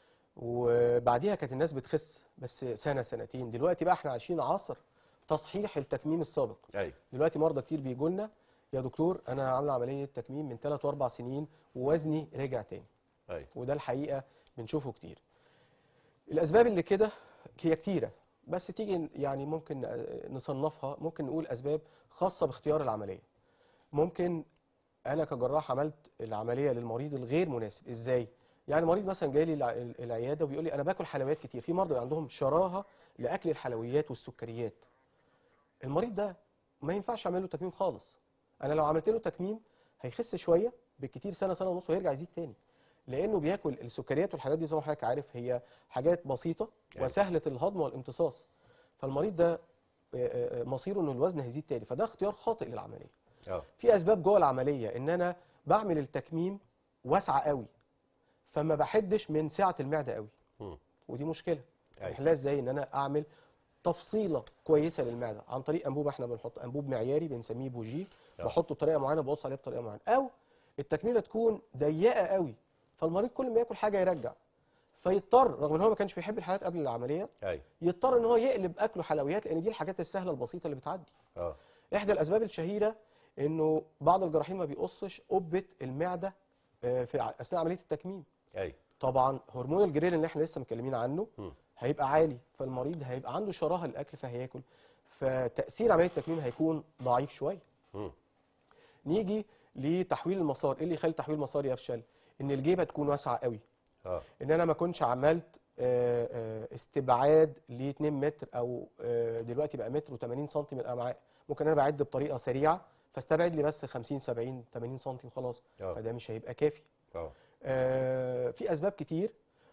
وبعديها كانت الناس بتخس بس سنه سنتين دلوقتي بقى احنا عايشين عصر تصحيح التكميم السابق ايوه دلوقتي مرضى كتير بيجوا لنا يا دكتور انا عامله عمليه تكميم من 3 و4 سنين ووزني رجع تاني ايوه وده الحقيقه بنشوفه كتير الاسباب اللي كده هي كتيره بس تيجي يعني ممكن آه، نصنفها ممكن نقول اسباب خاصه باختيار العمليه ممكن انا كجراح عملت العمليه للمريض الغير مناسب ازاي يعني مريض مثلا جاي لي الع- العياده وبيقول لي انا باكل حلويات كتير في مرضى عندهم شراهه لاكل الحلويات والسكريات المريض ده ما ينفعش اعمل له تكميم خالص انا لو عملت له تكميم هيخس شويه بالكتير سنه سنه ونص وهيرجع يزيد تاني لانه بياكل السكريات والحاجات دي زي ما حضرتك عارف هي حاجات بسيطه أيوة. وسهله الهضم والامتصاص فالمريض ده آه، آه، آه، مصيره انه الوزن هيزيد تاني فده اختيار خاطئ للعمليه اه في اسباب جوه العمليه ان انا بعمل التكميم واسعه قوي فما بحدش من سعه المعده قوي مم. ودي مشكله أيوة. نحلها ازاي ان انا اعمل تفصيله كويسه للمعده عن طريق انبوب احنا بنحط انبوب معياري بنسميه بوجي آه. بحطه بطريقه معينه ببص عليه بطريقه معينه او التكميمه تكون ضيقه قوي فالمريض كل ما ياكل حاجه يرجع فيضطر رغم ان هو ما كانش بيحب الحلويات قبل العمليه ايوه يضطر ان هو يقلب اكله حلويات لان دي الحاجات السهله البسيطه اللي بتعدي اه احدى الاسباب الشهيره انه بعض الجراحين ما بيقصش قبه المعده آه، في ع- اثناء عمليه التكميم ايوه طبعا هرمون الجريل اللي احنا لسه متكلمين عنه مم. هيبقى عالي فالمريض هيبقى عنده شراهه للاكل فهياكل فتاثير عمليه التكميم هيكون ضعيف شويه مم. نيجي لتحويل المسار ايه اللي يخلي تحويل المسار يفشل ان الجيبه تكون واسعه قوي اه ان انا ما كنتش عملت آه، آه، استبعاد ل 2 متر او آه، دلوقتي بقى متر و80 سم من الامعاء ممكن انا بعد بطريقه سريعه فاستبعد لي بس 50 70 80 سم وخلاص اه فده مش هيبقى كافي اه آه، في اسباب كتير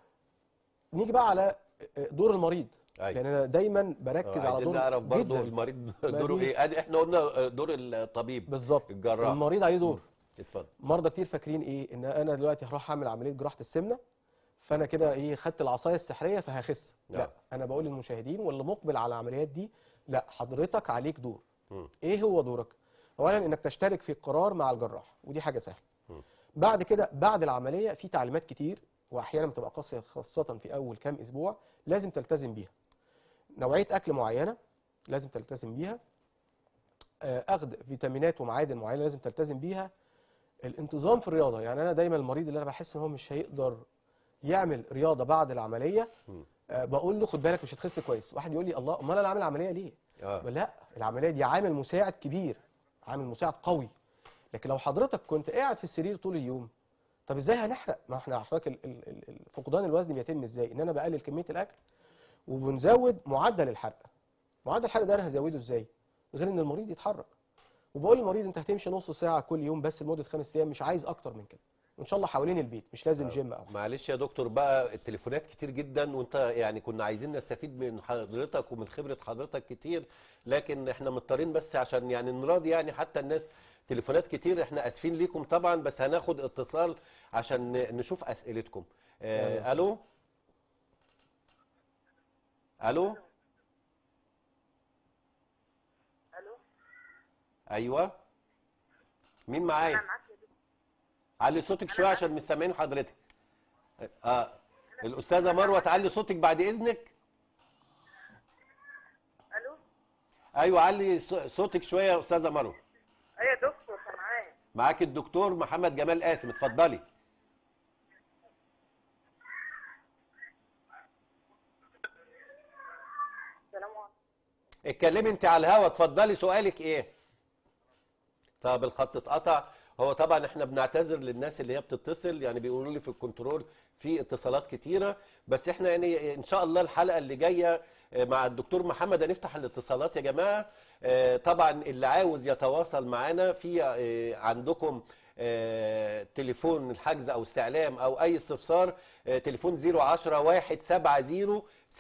نيجي بقى على آه، دور المريض ايوه لان انا دايما بركز آه، على عايزين دور نعرف برضو جداً. المريض ما دوره دي- ايه ادي احنا قلنا دور الطبيب بالظبط الجراح المريض عليه دور اتفضل مرضى كتير فاكرين ايه ان انا دلوقتي هروح اعمل عمليه جراحه السمنه فانا كده ايه خدت العصايه السحريه فهخس لا. لا انا بقول للمشاهدين واللي مقبل على العمليات دي لا حضرتك عليك دور مم. ايه هو دورك اولا انك تشترك في القرار مع الجراح ودي حاجه سهله مم. بعد كده بعد العمليه في تعليمات كتير واحيانا بتبقى قاسيه خاصه في اول كام اسبوع لازم تلتزم بيها نوعيه اكل معينه لازم تلتزم بيها آه، اخذ فيتامينات ومعادن معينه لازم تلتزم بيها الانتظام في الرياضه يعني انا دايما المريض اللي انا بحس ان هو مش هيقدر يعمل رياضه بعد العمليه مم. آه، بقول له خد بالك مش هتخس كويس واحد يقول لي الله امال انا عامل عمليه ليه اه لا العمليه دي عامل مساعد كبير عامل مساعد قوي لكن لو حضرتك كنت قاعد في السرير طول اليوم طب ازاي هنحرق ما احنا حضرتك ال- ال- ال- ال- فقدان الوزن بيتم ازاي ان انا بقلل كميه الاكل وبنزود معدل الحرق معدل الحرق ده انا هزوده ازاي غير ان المريض يتحرك وبقول للمريض انت هتمشي نص ساعه كل يوم بس لمده خمس ايام مش عايز اكتر من كده وان شاء الله حوالين البيت مش لازم جيم او معلش يا دكتور بقى التليفونات كتير جدا وانت يعني كنا عايزين نستفيد من حضرتك ومن خبرة حضرتك كتير لكن احنا مضطرين بس عشان يعني نراضي يعني حتى الناس تليفونات كتير احنا اسفين ليكم طبعا بس هناخد اتصال عشان ن- نشوف اسئلتكم آه الو الو الو ايوه مين معايا انا معاك يا دكتور علي صوتك شويه عشان مش سامعين حضرتك اه الاستاذه مروه تعلي صوتك بعد اذنك الو ايوه علي ص- صوتك شويه يا استاذه مروه ايه يا دكتور سامعاك معاك الدكتور محمد جمال قاسم اتفضلي السلام عليكم اتكلمي انت على الهوا اتفضلي سؤالك ايه طب الخط اتقطع هو طبعا احنا بنعتذر للناس اللي هي بتتصل يعني بيقولوا لي في الكنترول في اتصالات كتيره بس احنا يعني ان شاء الله الحلقه اللي جايه آه، مع الدكتور محمد هنفتح الاتصالات يا جماعه آه، طبعا اللي عاوز يتواصل معانا في آه، عندكم آه، تليفون الحجز او استعلام او اي استفسار آه، تليفون 010 170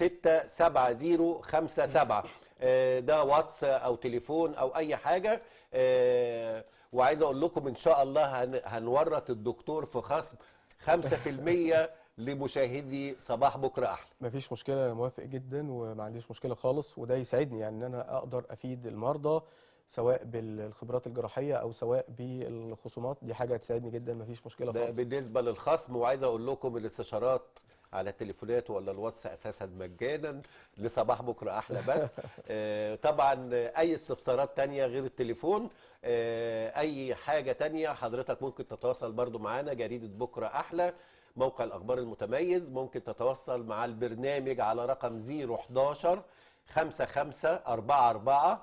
67057 آه، ده واتس او تليفون او اي حاجه آه، وعايز اقول لكم ان شاء الله هن- هنورط الدكتور في خصم 5% لمشاهدي صباح بكره احلى مفيش مشكله انا موافق جدا وما عنديش مشكله خالص وده يساعدني يعني ان انا اقدر افيد المرضى سواء بالخبرات الجراحيه او سواء بالخصومات دي حاجه تساعدني جدا مفيش مشكله ده خالص بالنسبه للخصم وعايز اقول لكم الاستشارات على التليفونات ولا الواتس اساسا مجانا لصباح بكره احلى بس آه، طبعا اي استفسارات تانية غير التليفون آه، اي حاجه تانية حضرتك ممكن تتواصل برضو معانا جريده بكره احلى موقع الاخبار المتميز ممكن تتواصل مع البرنامج على رقم 011 55 44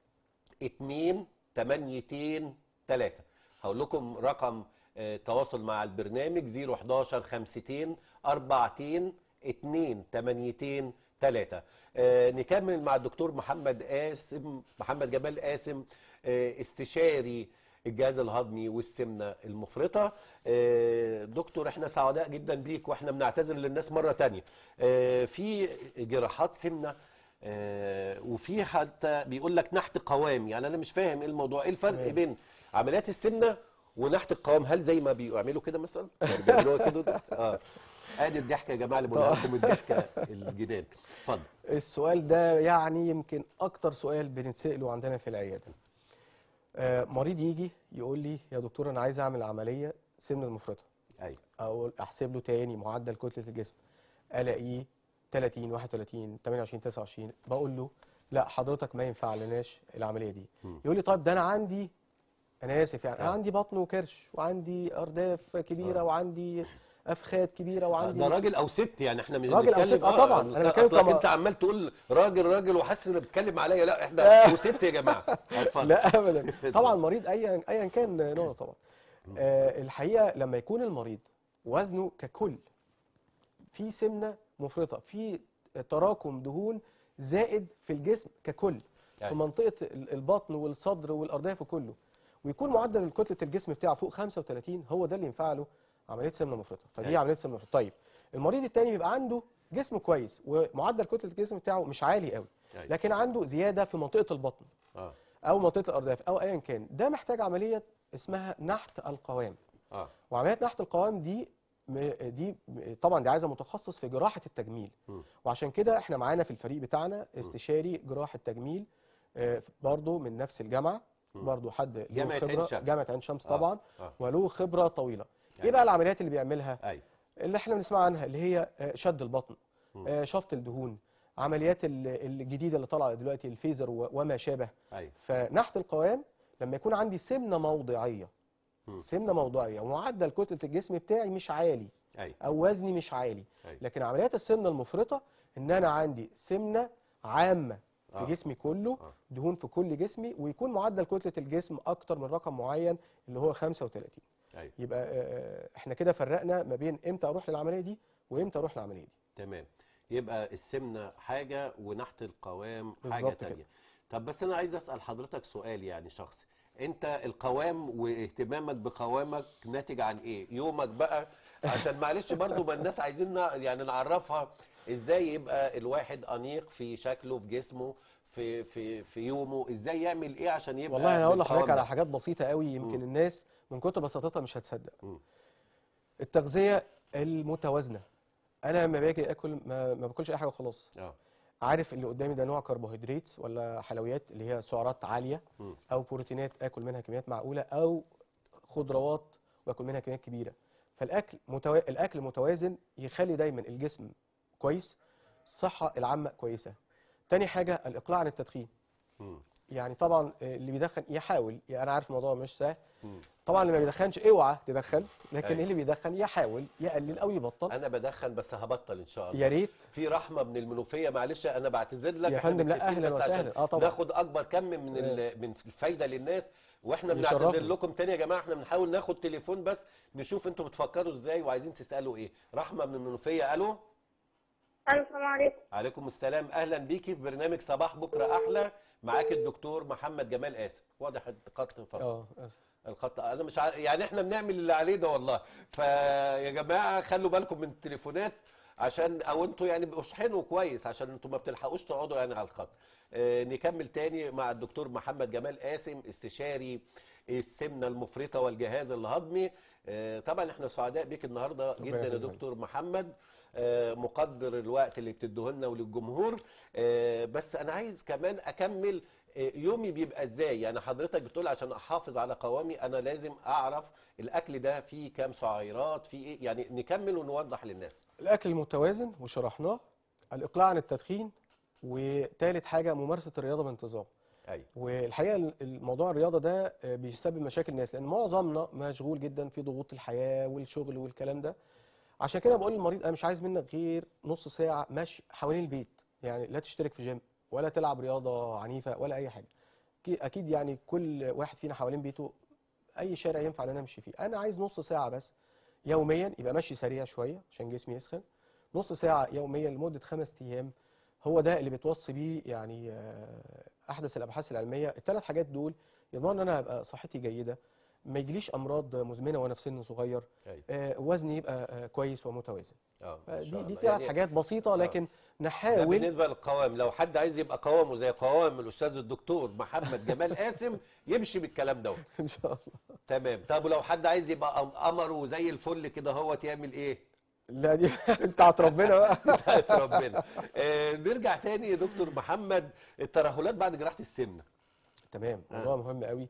2 8 3 هقول لكم رقم آه، تواصل مع البرنامج 011 50 40 2 8 3 نكمل مع الدكتور محمد قاسم محمد جمال قاسم آه، استشاري الجهاز الهضمي والسمنه المفرطه آه، دكتور احنا سعداء جدا بيك واحنا بنعتذر للناس مره تانية آه، في جراحات سمنه آه، وفي حتى بيقول لك نحت قوام يعني انا مش فاهم ايه الموضوع ايه الفرق تمام. بين عمليات السمنه ونحت القوام هل زي ما بيعملوا كده مثلا يعني بيعملوها كده اه ادي الضحكه يا جماعه اللي بقولها لكم الضحكه الجدال اتفضل السؤال ده يعني يمكن اكتر سؤال بنتساله عندنا في العياده آه، مريض يجي يقول لي يا دكتور انا عايز اعمل عمليه سمنه مفرطه ايوه اقول احسب له تاني معدل كتله الجسم الاقيه 30 31 28 29 بقول له لا حضرتك ما ينفع لناش العمليه دي مم. يقول لي طيب ده انا عندي انا اسف يعني انا آه. عندي بطن وكرش وعندي ارداف كبيره آه. وعندي افخاذ كبيره وعندي ده راجل او ست يعني احنا مش راجل أو بنتكلم- ست، آه طبعاً، أنا بتكلم اصلك كما- انت عمال تقول راجل راجل وحاسس انك بتتكلم عليا لا احنا وست يا جماعه اتفضل لا ابدا طبعا المريض ايا ايا كان نوعه طبعا آه الحقيقه لما يكون المريض وزنه ككل في سمنه مفرطه في تراكم دهون زائد في الجسم ككل في أيوة. منطقه ال- البطن والصدر والارداف وكله ويكون معدل كتله الجسم بتاعه فوق 35 هو ده اللي ينفع له عمليه سمنه مفرطه فدي أيوة. عمليه سمنه مفرطه طيب المريض التاني بيبقى عنده جسم كويس ومعدل كتله الجسم بتاعه مش عالي قوي أيوة. لكن عنده زياده في منطقه البطن اه او منطقه الارداف او ايا كان ده محتاج عمليه اسمها نحت القوام اه وعمليه نحت القوام دي م- دي م- طبعا دي عايزه متخصص في جراحه التجميل مم. وعشان كده احنا معانا في الفريق بتاعنا استشاري جراحه تجميل آه، برضه من نفس الجامعه مم. برضه حد له جامعة عين خبره شمس. جامعه عين شمس آه، طبعا آه. وله خبره طويله ايه أيوة. بقى العمليات اللي بيعملها ايوه اللي احنا بنسمع عنها اللي هي آه، شد البطن مم. آه، شفط الدهون عمليات ال- الجديده اللي طالعه دلوقتي الفيزر و- وما شابه ايوه فنحت القوام لما يكون عندي سمنه موضعيه مم. سمنه موضعيه ومعدل كتله الجسم بتاعي مش عالي ايوه او وزني مش عالي أيوة. لكن عمليات السمنه المفرطه ان انا عندي سمنه عامه في آه. جسمي كله آه. دهون في كل جسمي ويكون معدل كتله الجسم اكتر من رقم معين اللي هو 35 ايوه يبقى آه، احنا كده فرقنا ما بين امتى اروح للعمليه دي وامتى اروح للعمليه دي تمام يبقى السمنه حاجه ونحت القوام حاجه بالظبط كده. تانية طب بس انا عايز اسال حضرتك سؤال يعني شخصي انت القوام واهتمامك بقوامك ناتج عن ايه يومك بقى عشان معلش برضو ما الناس عايزين نع- يعني نعرفها ازاي يبقى الواحد انيق في شكله في جسمه في في في يومه ازاي يعمل ايه عشان يبقى والله انا هقول بالقوام لحضرتك على ده؟ حاجات بسيطه قوي يمكن مم. الناس من كتر بساطتها مش هتصدق مم. التغذيه المتوازنه انا لما باجي اكل ما, ما باكلش اي حاجه وخلاص اه عارف اللي قدامي ده نوع كربوهيدرات ولا حلويات اللي هي سعرات عاليه مم. او بروتينات اكل منها كميات معقوله او خضروات واكل منها كميات كبيره فالاكل متوا... الاكل متوازن يخلي دايما الجسم كويس الصحه العامه كويسه تاني حاجه الاقلاع عن التدخين مم. يعني طبعا اللي بيدخن يحاول يعني انا عارف الموضوع مش سهل مم. طبعا اللي ما بيدخنش اوعى تدخن لكن أيوة. اللي بيدخن يحاول يقلل او يبطل انا بدخن بس هبطل ان شاء الله يا ريت في رحمه من المنوفيه معلش انا بعتذر لك يا إحنا فندم، لا، متفقين أهلاً بس عشان وسهلاً. آه، طبعاً. ناخد اكبر كم من ال- من الفايده للناس واحنا يشرفنا. بنعتذر لكم تاني يا جماعه احنا بنحاول ناخد تليفون بس نشوف انتوا بتفكروا ازاي وعايزين تسالوا ايه رحمه من المنوفيه الو الو السلام عليكم عليكم السلام اهلا بيكي في برنامج صباح بكره احلى معاك الدكتور محمد جمال قاسم واضح الخط فصل اه آسف. الخط انا مش عارف يعني احنا بنعمل اللي علينا والله فيا جماعه خلوا بالكم من التليفونات عشان او انتوا يعني اشحنوا كويس عشان انتوا ما بتلحقوش تقعدوا يعني على الخط آه، نكمل تاني مع الدكتور محمد جمال قاسم استشاري السمنه المفرطه والجهاز الهضمي آه، طبعا احنا سعداء بيك النهارده ربنا جدا يا يخليك. دكتور محمد آه، مقدر الوقت اللي بتديه لنا وللجمهور آه، بس انا عايز كمان اكمل آه، يومي بيبقى ازاي يعني حضرتك بتقول عشان احافظ على قوامي انا لازم اعرف الاكل ده فيه كام سعرات فيه ايه يعني نكمل ونوضح للناس الاكل المتوازن وشرحناه الاقلاع عن التدخين وثالث حاجه ممارسه الرياضه بانتظام ايوه والحقيقه الموضوع الرياضه ده آه، بيسبب مشاكل الناس لان معظمنا مشغول جدا في ضغوط الحياه والشغل والكلام ده عشان كده بقول للمريض انا مش عايز منك غير نص ساعه مشي حوالين البيت يعني لا تشترك في جيم ولا تلعب رياضه عنيفه ولا اي حاجه أكيد- اكيد يعني كل واحد فينا حوالين بيته اي شارع ينفع ان انا امشي فيه انا عايز نص ساعه بس يوميا يبقى ماشي سريع شويه عشان جسمي يسخن نص ساعه يوميا لمده خمس ايام هو ده اللي بتوصي بيه يعني آه، احدث الابحاث العلميه الثلاث حاجات دول يضمن ان انا ابقى صحتي جيده ما يجيليش امراض مزمنه وانا في سن صغير ايوه آه، وزني يبقى آه، كويس ومتوازن اه ما آه، شاء دي الله. دي ثلاث يعني حاجات بسيطه لكن ده نحاول بالنسبه للقوام لو حد عايز يبقى قوامه زي قوام الاستاذ الدكتور محمد جمال قاسم يمشي بالكلام دوت ان شاء الله تمام طب ولو حد عايز يبقى قم- قمر وزي الفل كده هوت يعمل ايه لا دي بتاعت ربنا بقى بتاعت ربنا آه نرجع تاني يا دكتور محمد الترهلات بعد جراحه السمنه تمام آه. موضوع مهم قوي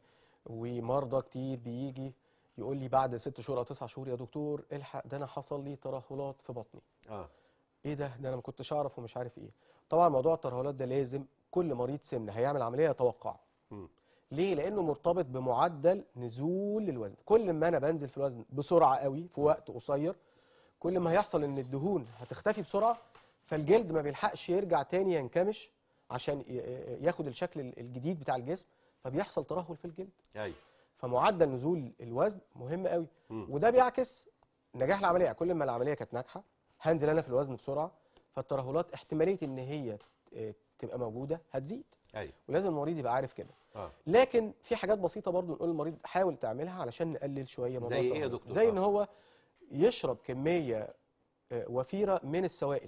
ومرضى كتير بيجي يقول لي بعد ست شهور او تسع شهور يا دكتور الحق ده انا حصل لي ترهلات في بطني اه ايه ده ده انا ما كنتش اعرف ومش عارف ايه طبعا موضوع الترهلات ده لازم كل مريض سمنه هيعمل عمليه يتوقعه مم. ليه لانه مرتبط بمعدل نزول الوزن كل ما انا بنزل في الوزن بسرعه قوي في وقت قصير كل ما هيحصل ان الدهون هتختفي بسرعه فالجلد ما بيلحقش يرجع تاني ينكمش عشان ي- ي- ياخد الشكل الجديد بتاع الجسم فبيحصل ترهل في الجلد ايوه فمعدل نزول الوزن مهم قوي مم. وده بيعكس نجاح العمليه كل ما العمليه كانت ناجحه هنزل انا في الوزن بسرعه فالترهلات احتماليه ان هي ت- تبقى موجوده هتزيد ايوه ولازم المريض يبقى عارف كده اه لكن في حاجات بسيطه برضو نقول للمريض حاول تعملها علشان نقلل شويه موضوع زي إيه يا الترهلات. دكتور؟ زي آه. ان هو يشرب كميه آه، وفيره من السوائل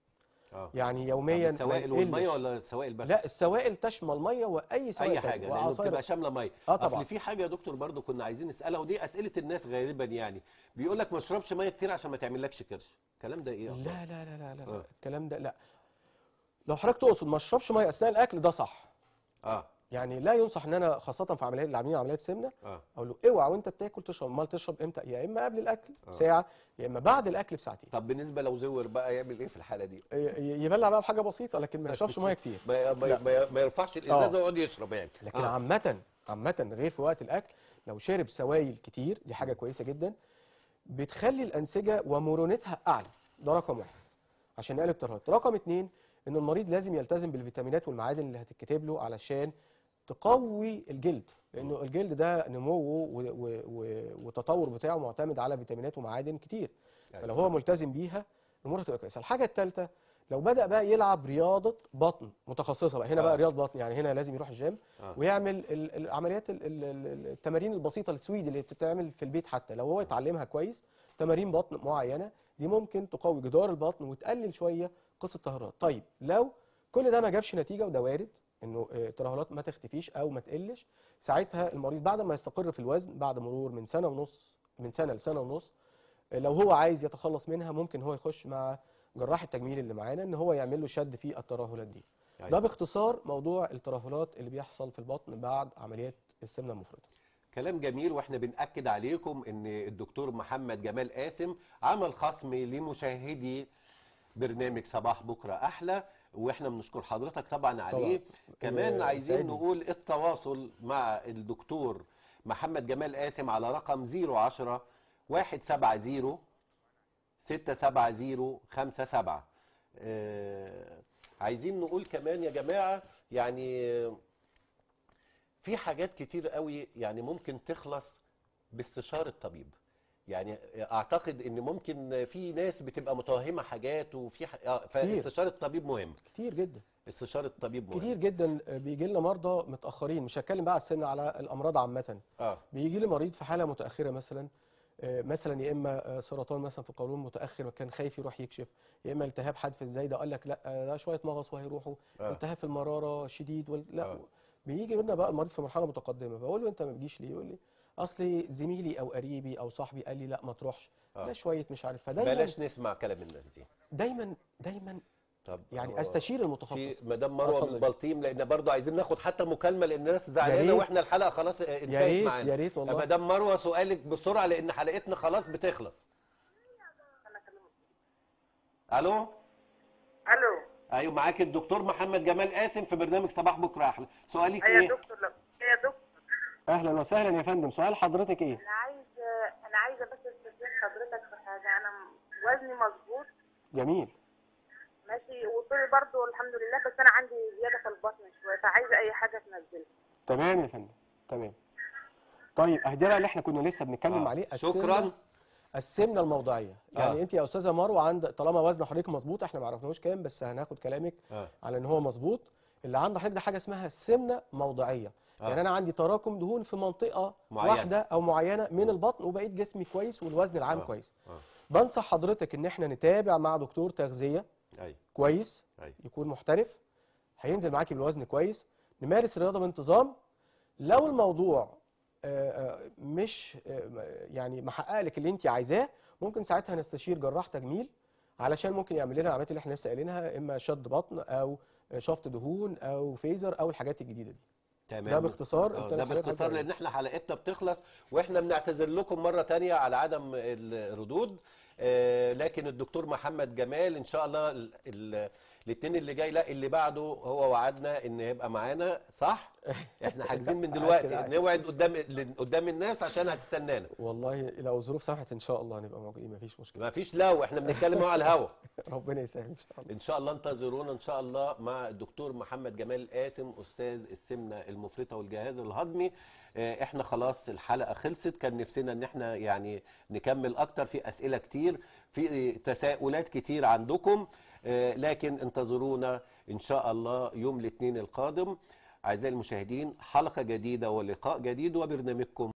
اه يعني طب يوميا ما السوائل والميه يقلش. ولا السوائل بس لا السوائل تشمل ميه واي سوائل اي تانية، حاجه لانه وعصائر بتبقى شامله ميه اه طبعا اصل في حاجه يا دكتور برضو كنا عايزين نسالها ودي اسئله الناس غالبا يعني بيقول لك ما اشربش ميه كتير عشان ما تعملكش كرش الكلام ده ايه أخباره؟ لا لا لا لا, لا, آه. لا. الكلام ده لا لو حضرتك تقصد ما اشربش ميه اثناء الاكل ده صح اه يعني لا ينصح ان انا خاصه في عمليات اللي عاملين عمليات سمنه اه اقول له اوعى وانت بتاكل تشرب امال تشرب امتى يا اما قبل الاكل آه. ساعه يا اما بعد الاكل بساعتين طب بالنسبه لو زور بقى يعمل ايه في الحاله دي ي- ي- يبلع بقى بحاجه بسيطه لكن ما يشربش ميه كتير ما ما لا. ما, ما يرفعش الازازه ويقعد يشرب يعني لكن آه. عامه عامه غير في وقت الاكل لو شرب سوائل كتير دي حاجه كويسه جدا بتخلي الانسجه ومرونتها اعلى ده رقم واحد عشان نقلل الترهلات رقم اتنين ان المريض لازم يلتزم بالفيتامينات والمعادن اللي هتتكتب له علشان تقوي الجلد لانه الجلد ده نموه و- و- و- والتطور بتاعه معتمد على فيتامينات ومعادن كتير فلو هو ملتزم بيها الامور هتبقى كويسه الحاجه الثالثه لو بدا بقى يلعب رياضه بطن متخصصه بقى هنا آه. بقى رياضه بطن يعني هنا لازم يروح الجيم آه. ويعمل ال- العمليات ال- ال- ال- التمارين البسيطه السويدي اللي بتتعمل في البيت حتى لو هو يتعلمها كويس تمارين بطن معينه دي ممكن تقوي جدار البطن وتقلل شويه قصه التهرات طيب لو كل ده ما جابش نتيجه وده وارد انه آه، الترهلات ما تختفيش او ما تقلش ساعتها المريض بعد ما يستقر في الوزن بعد مرور من سنه ونص من سنه لسنه ونص آه، لو هو عايز يتخلص منها ممكن هو يخش مع جراح التجميل اللي معانا ان هو يعمل له شد في الترهلات دي أيوة. ده باختصار موضوع الترهلات اللي بيحصل في البطن بعد عمليات السمنه المفرطه كلام جميل واحنا بنأكد عليكم ان الدكتور محمد جمال قاسم عمل خصم لمشاهدي برنامج صباح بكرة أحلى واحنا بنشكر حضرتك طبعا عليه كمان آه، عايزين سعيد. نقول التواصل مع الدكتور محمد جمال قاسم على رقم 010 170 670 57 آه عايزين نقول كمان يا جماعة يعني في حاجات كتير قوي يعني ممكن تخلص باستشارة طبيب يعني اعتقد ان ممكن في ناس بتبقى متوهمه حاجات وفي ح... آه، فاستشاره الطبيب مهم كتير جدا استشاره الطبيب مهم كتير جدا بيجي لنا مرضى متاخرين مش هتكلم بقى على السن على الامراض عامه اه بيجي لي مريض في حاله متاخره مثلا آه، مثلا يا اما آه، سرطان مثلا في القولون متاخر كان خايف يروح يكشف يا اما التهاب حاد في الزايده قال لك لا آه، ده شويه مغص وهيروحوا آه. التهاب في المراره شديد وال... لا آه. بيجي لنا بقى المريض في مرحله متقدمه بقول له انت ما بتجيش ليه يقول لي اصل زميلي او قريبي او صاحبي قال لي لا ما تروحش آه. ده شويه مش عارف فدايما بلاش نسمع كلام الناس دي دايما دايما طب يعني هو استشير في المتخصص مدام مروه من اتفضل. البلطيم لان برضو عايزين ناخد حتى مكالمه لان الناس زعلانه ريت. واحنا الحلقه خلاص يا انتهت ريت معانا يا ريت يا والله مدام مروه سؤالك بسرعه لان حلقتنا خلاص بتخلص الو الو ايوه معاك الدكتور محمد جمال قاسم في برنامج صباح بكره احلى سؤالك يا ايه دكتور لو يا دكتور اهلا وسهلا يا فندم سؤال حضرتك ايه انا عايز انا عايزه بس استشير حضرتك في حاجه انا وزني مظبوط جميل ماشي وطولي برضو الحمد لله بس انا عندي زياده في البطن شويه فعايزه اي حاجه تنزلها تمام يا فندم تمام طيب اهي ده بقى اللي احنا كنا لسه بنتكلم آه. عليه شكرا السمنه الموضعيه يعني آه. انت يا استاذه مروه عند طالما وزن حضرتك مظبوط احنا ما عرفناهوش كام بس هناخد كلامك اه على ان هو مظبوط اللي عند حضرتك ده حاجه اسمها سمنه موضعيه آه. يعني انا عندي تراكم دهون في منطقه معينة. واحده او معينه من البطن وبقيت جسمي كويس والوزن العام آه. كويس اه بنصح حضرتك ان احنا نتابع مع دكتور تغذيه ايوه كويس ايوه يكون محترف هينزل معاكي بالوزن كويس نمارس الرياضه بانتظام لو الموضوع آه، آه، مش آه، يعني محقق لك اللي انت عايزاه ممكن ساعتها نستشير جراح تجميل علشان ممكن يعمل لنا العمليات اللي احنا لسه قايلينها اما شد بطن او شفط دهون او فيزر او الحاجات الجديده دي تمام ده باختصار آه، قلت ده لحضرتك باختصار حاجة لان احنا حلقتنا بتخلص واحنا بنعتذر لكم مره تانية على عدم الردود آه، لكن الدكتور محمد جمال ان شاء الله ال- ال- الاثنين اللي جاي لا اللي بعده هو وعدنا ان هيبقى معانا صح احنا حاجزين من دلوقتي كده- نوعد قدام قدام الناس عشان هتستنانا والله لو الظروف سمحت ان شاء الله هنبقى موجودين مفيش مشكله ما فيش لو احنا بنتكلم أهو على الهوا ربنا يسهل ان شاء الله ان شاء الله انتظرونا ان شاء الله مع الدكتور محمد جمال قاسم استاذ السمنه المفرطه والجهاز الهضمي آه، احنا خلاص الحلقه خلصت كان نفسنا ان احنا يعني نكمل اكتر في اسئله كتير في تساؤلات كتير عندكم آه، لكن انتظرونا ان شاء الله يوم الاثنين القادم اعزائي المشاهدين حلقه جديده ولقاء جديد وبرنامجكم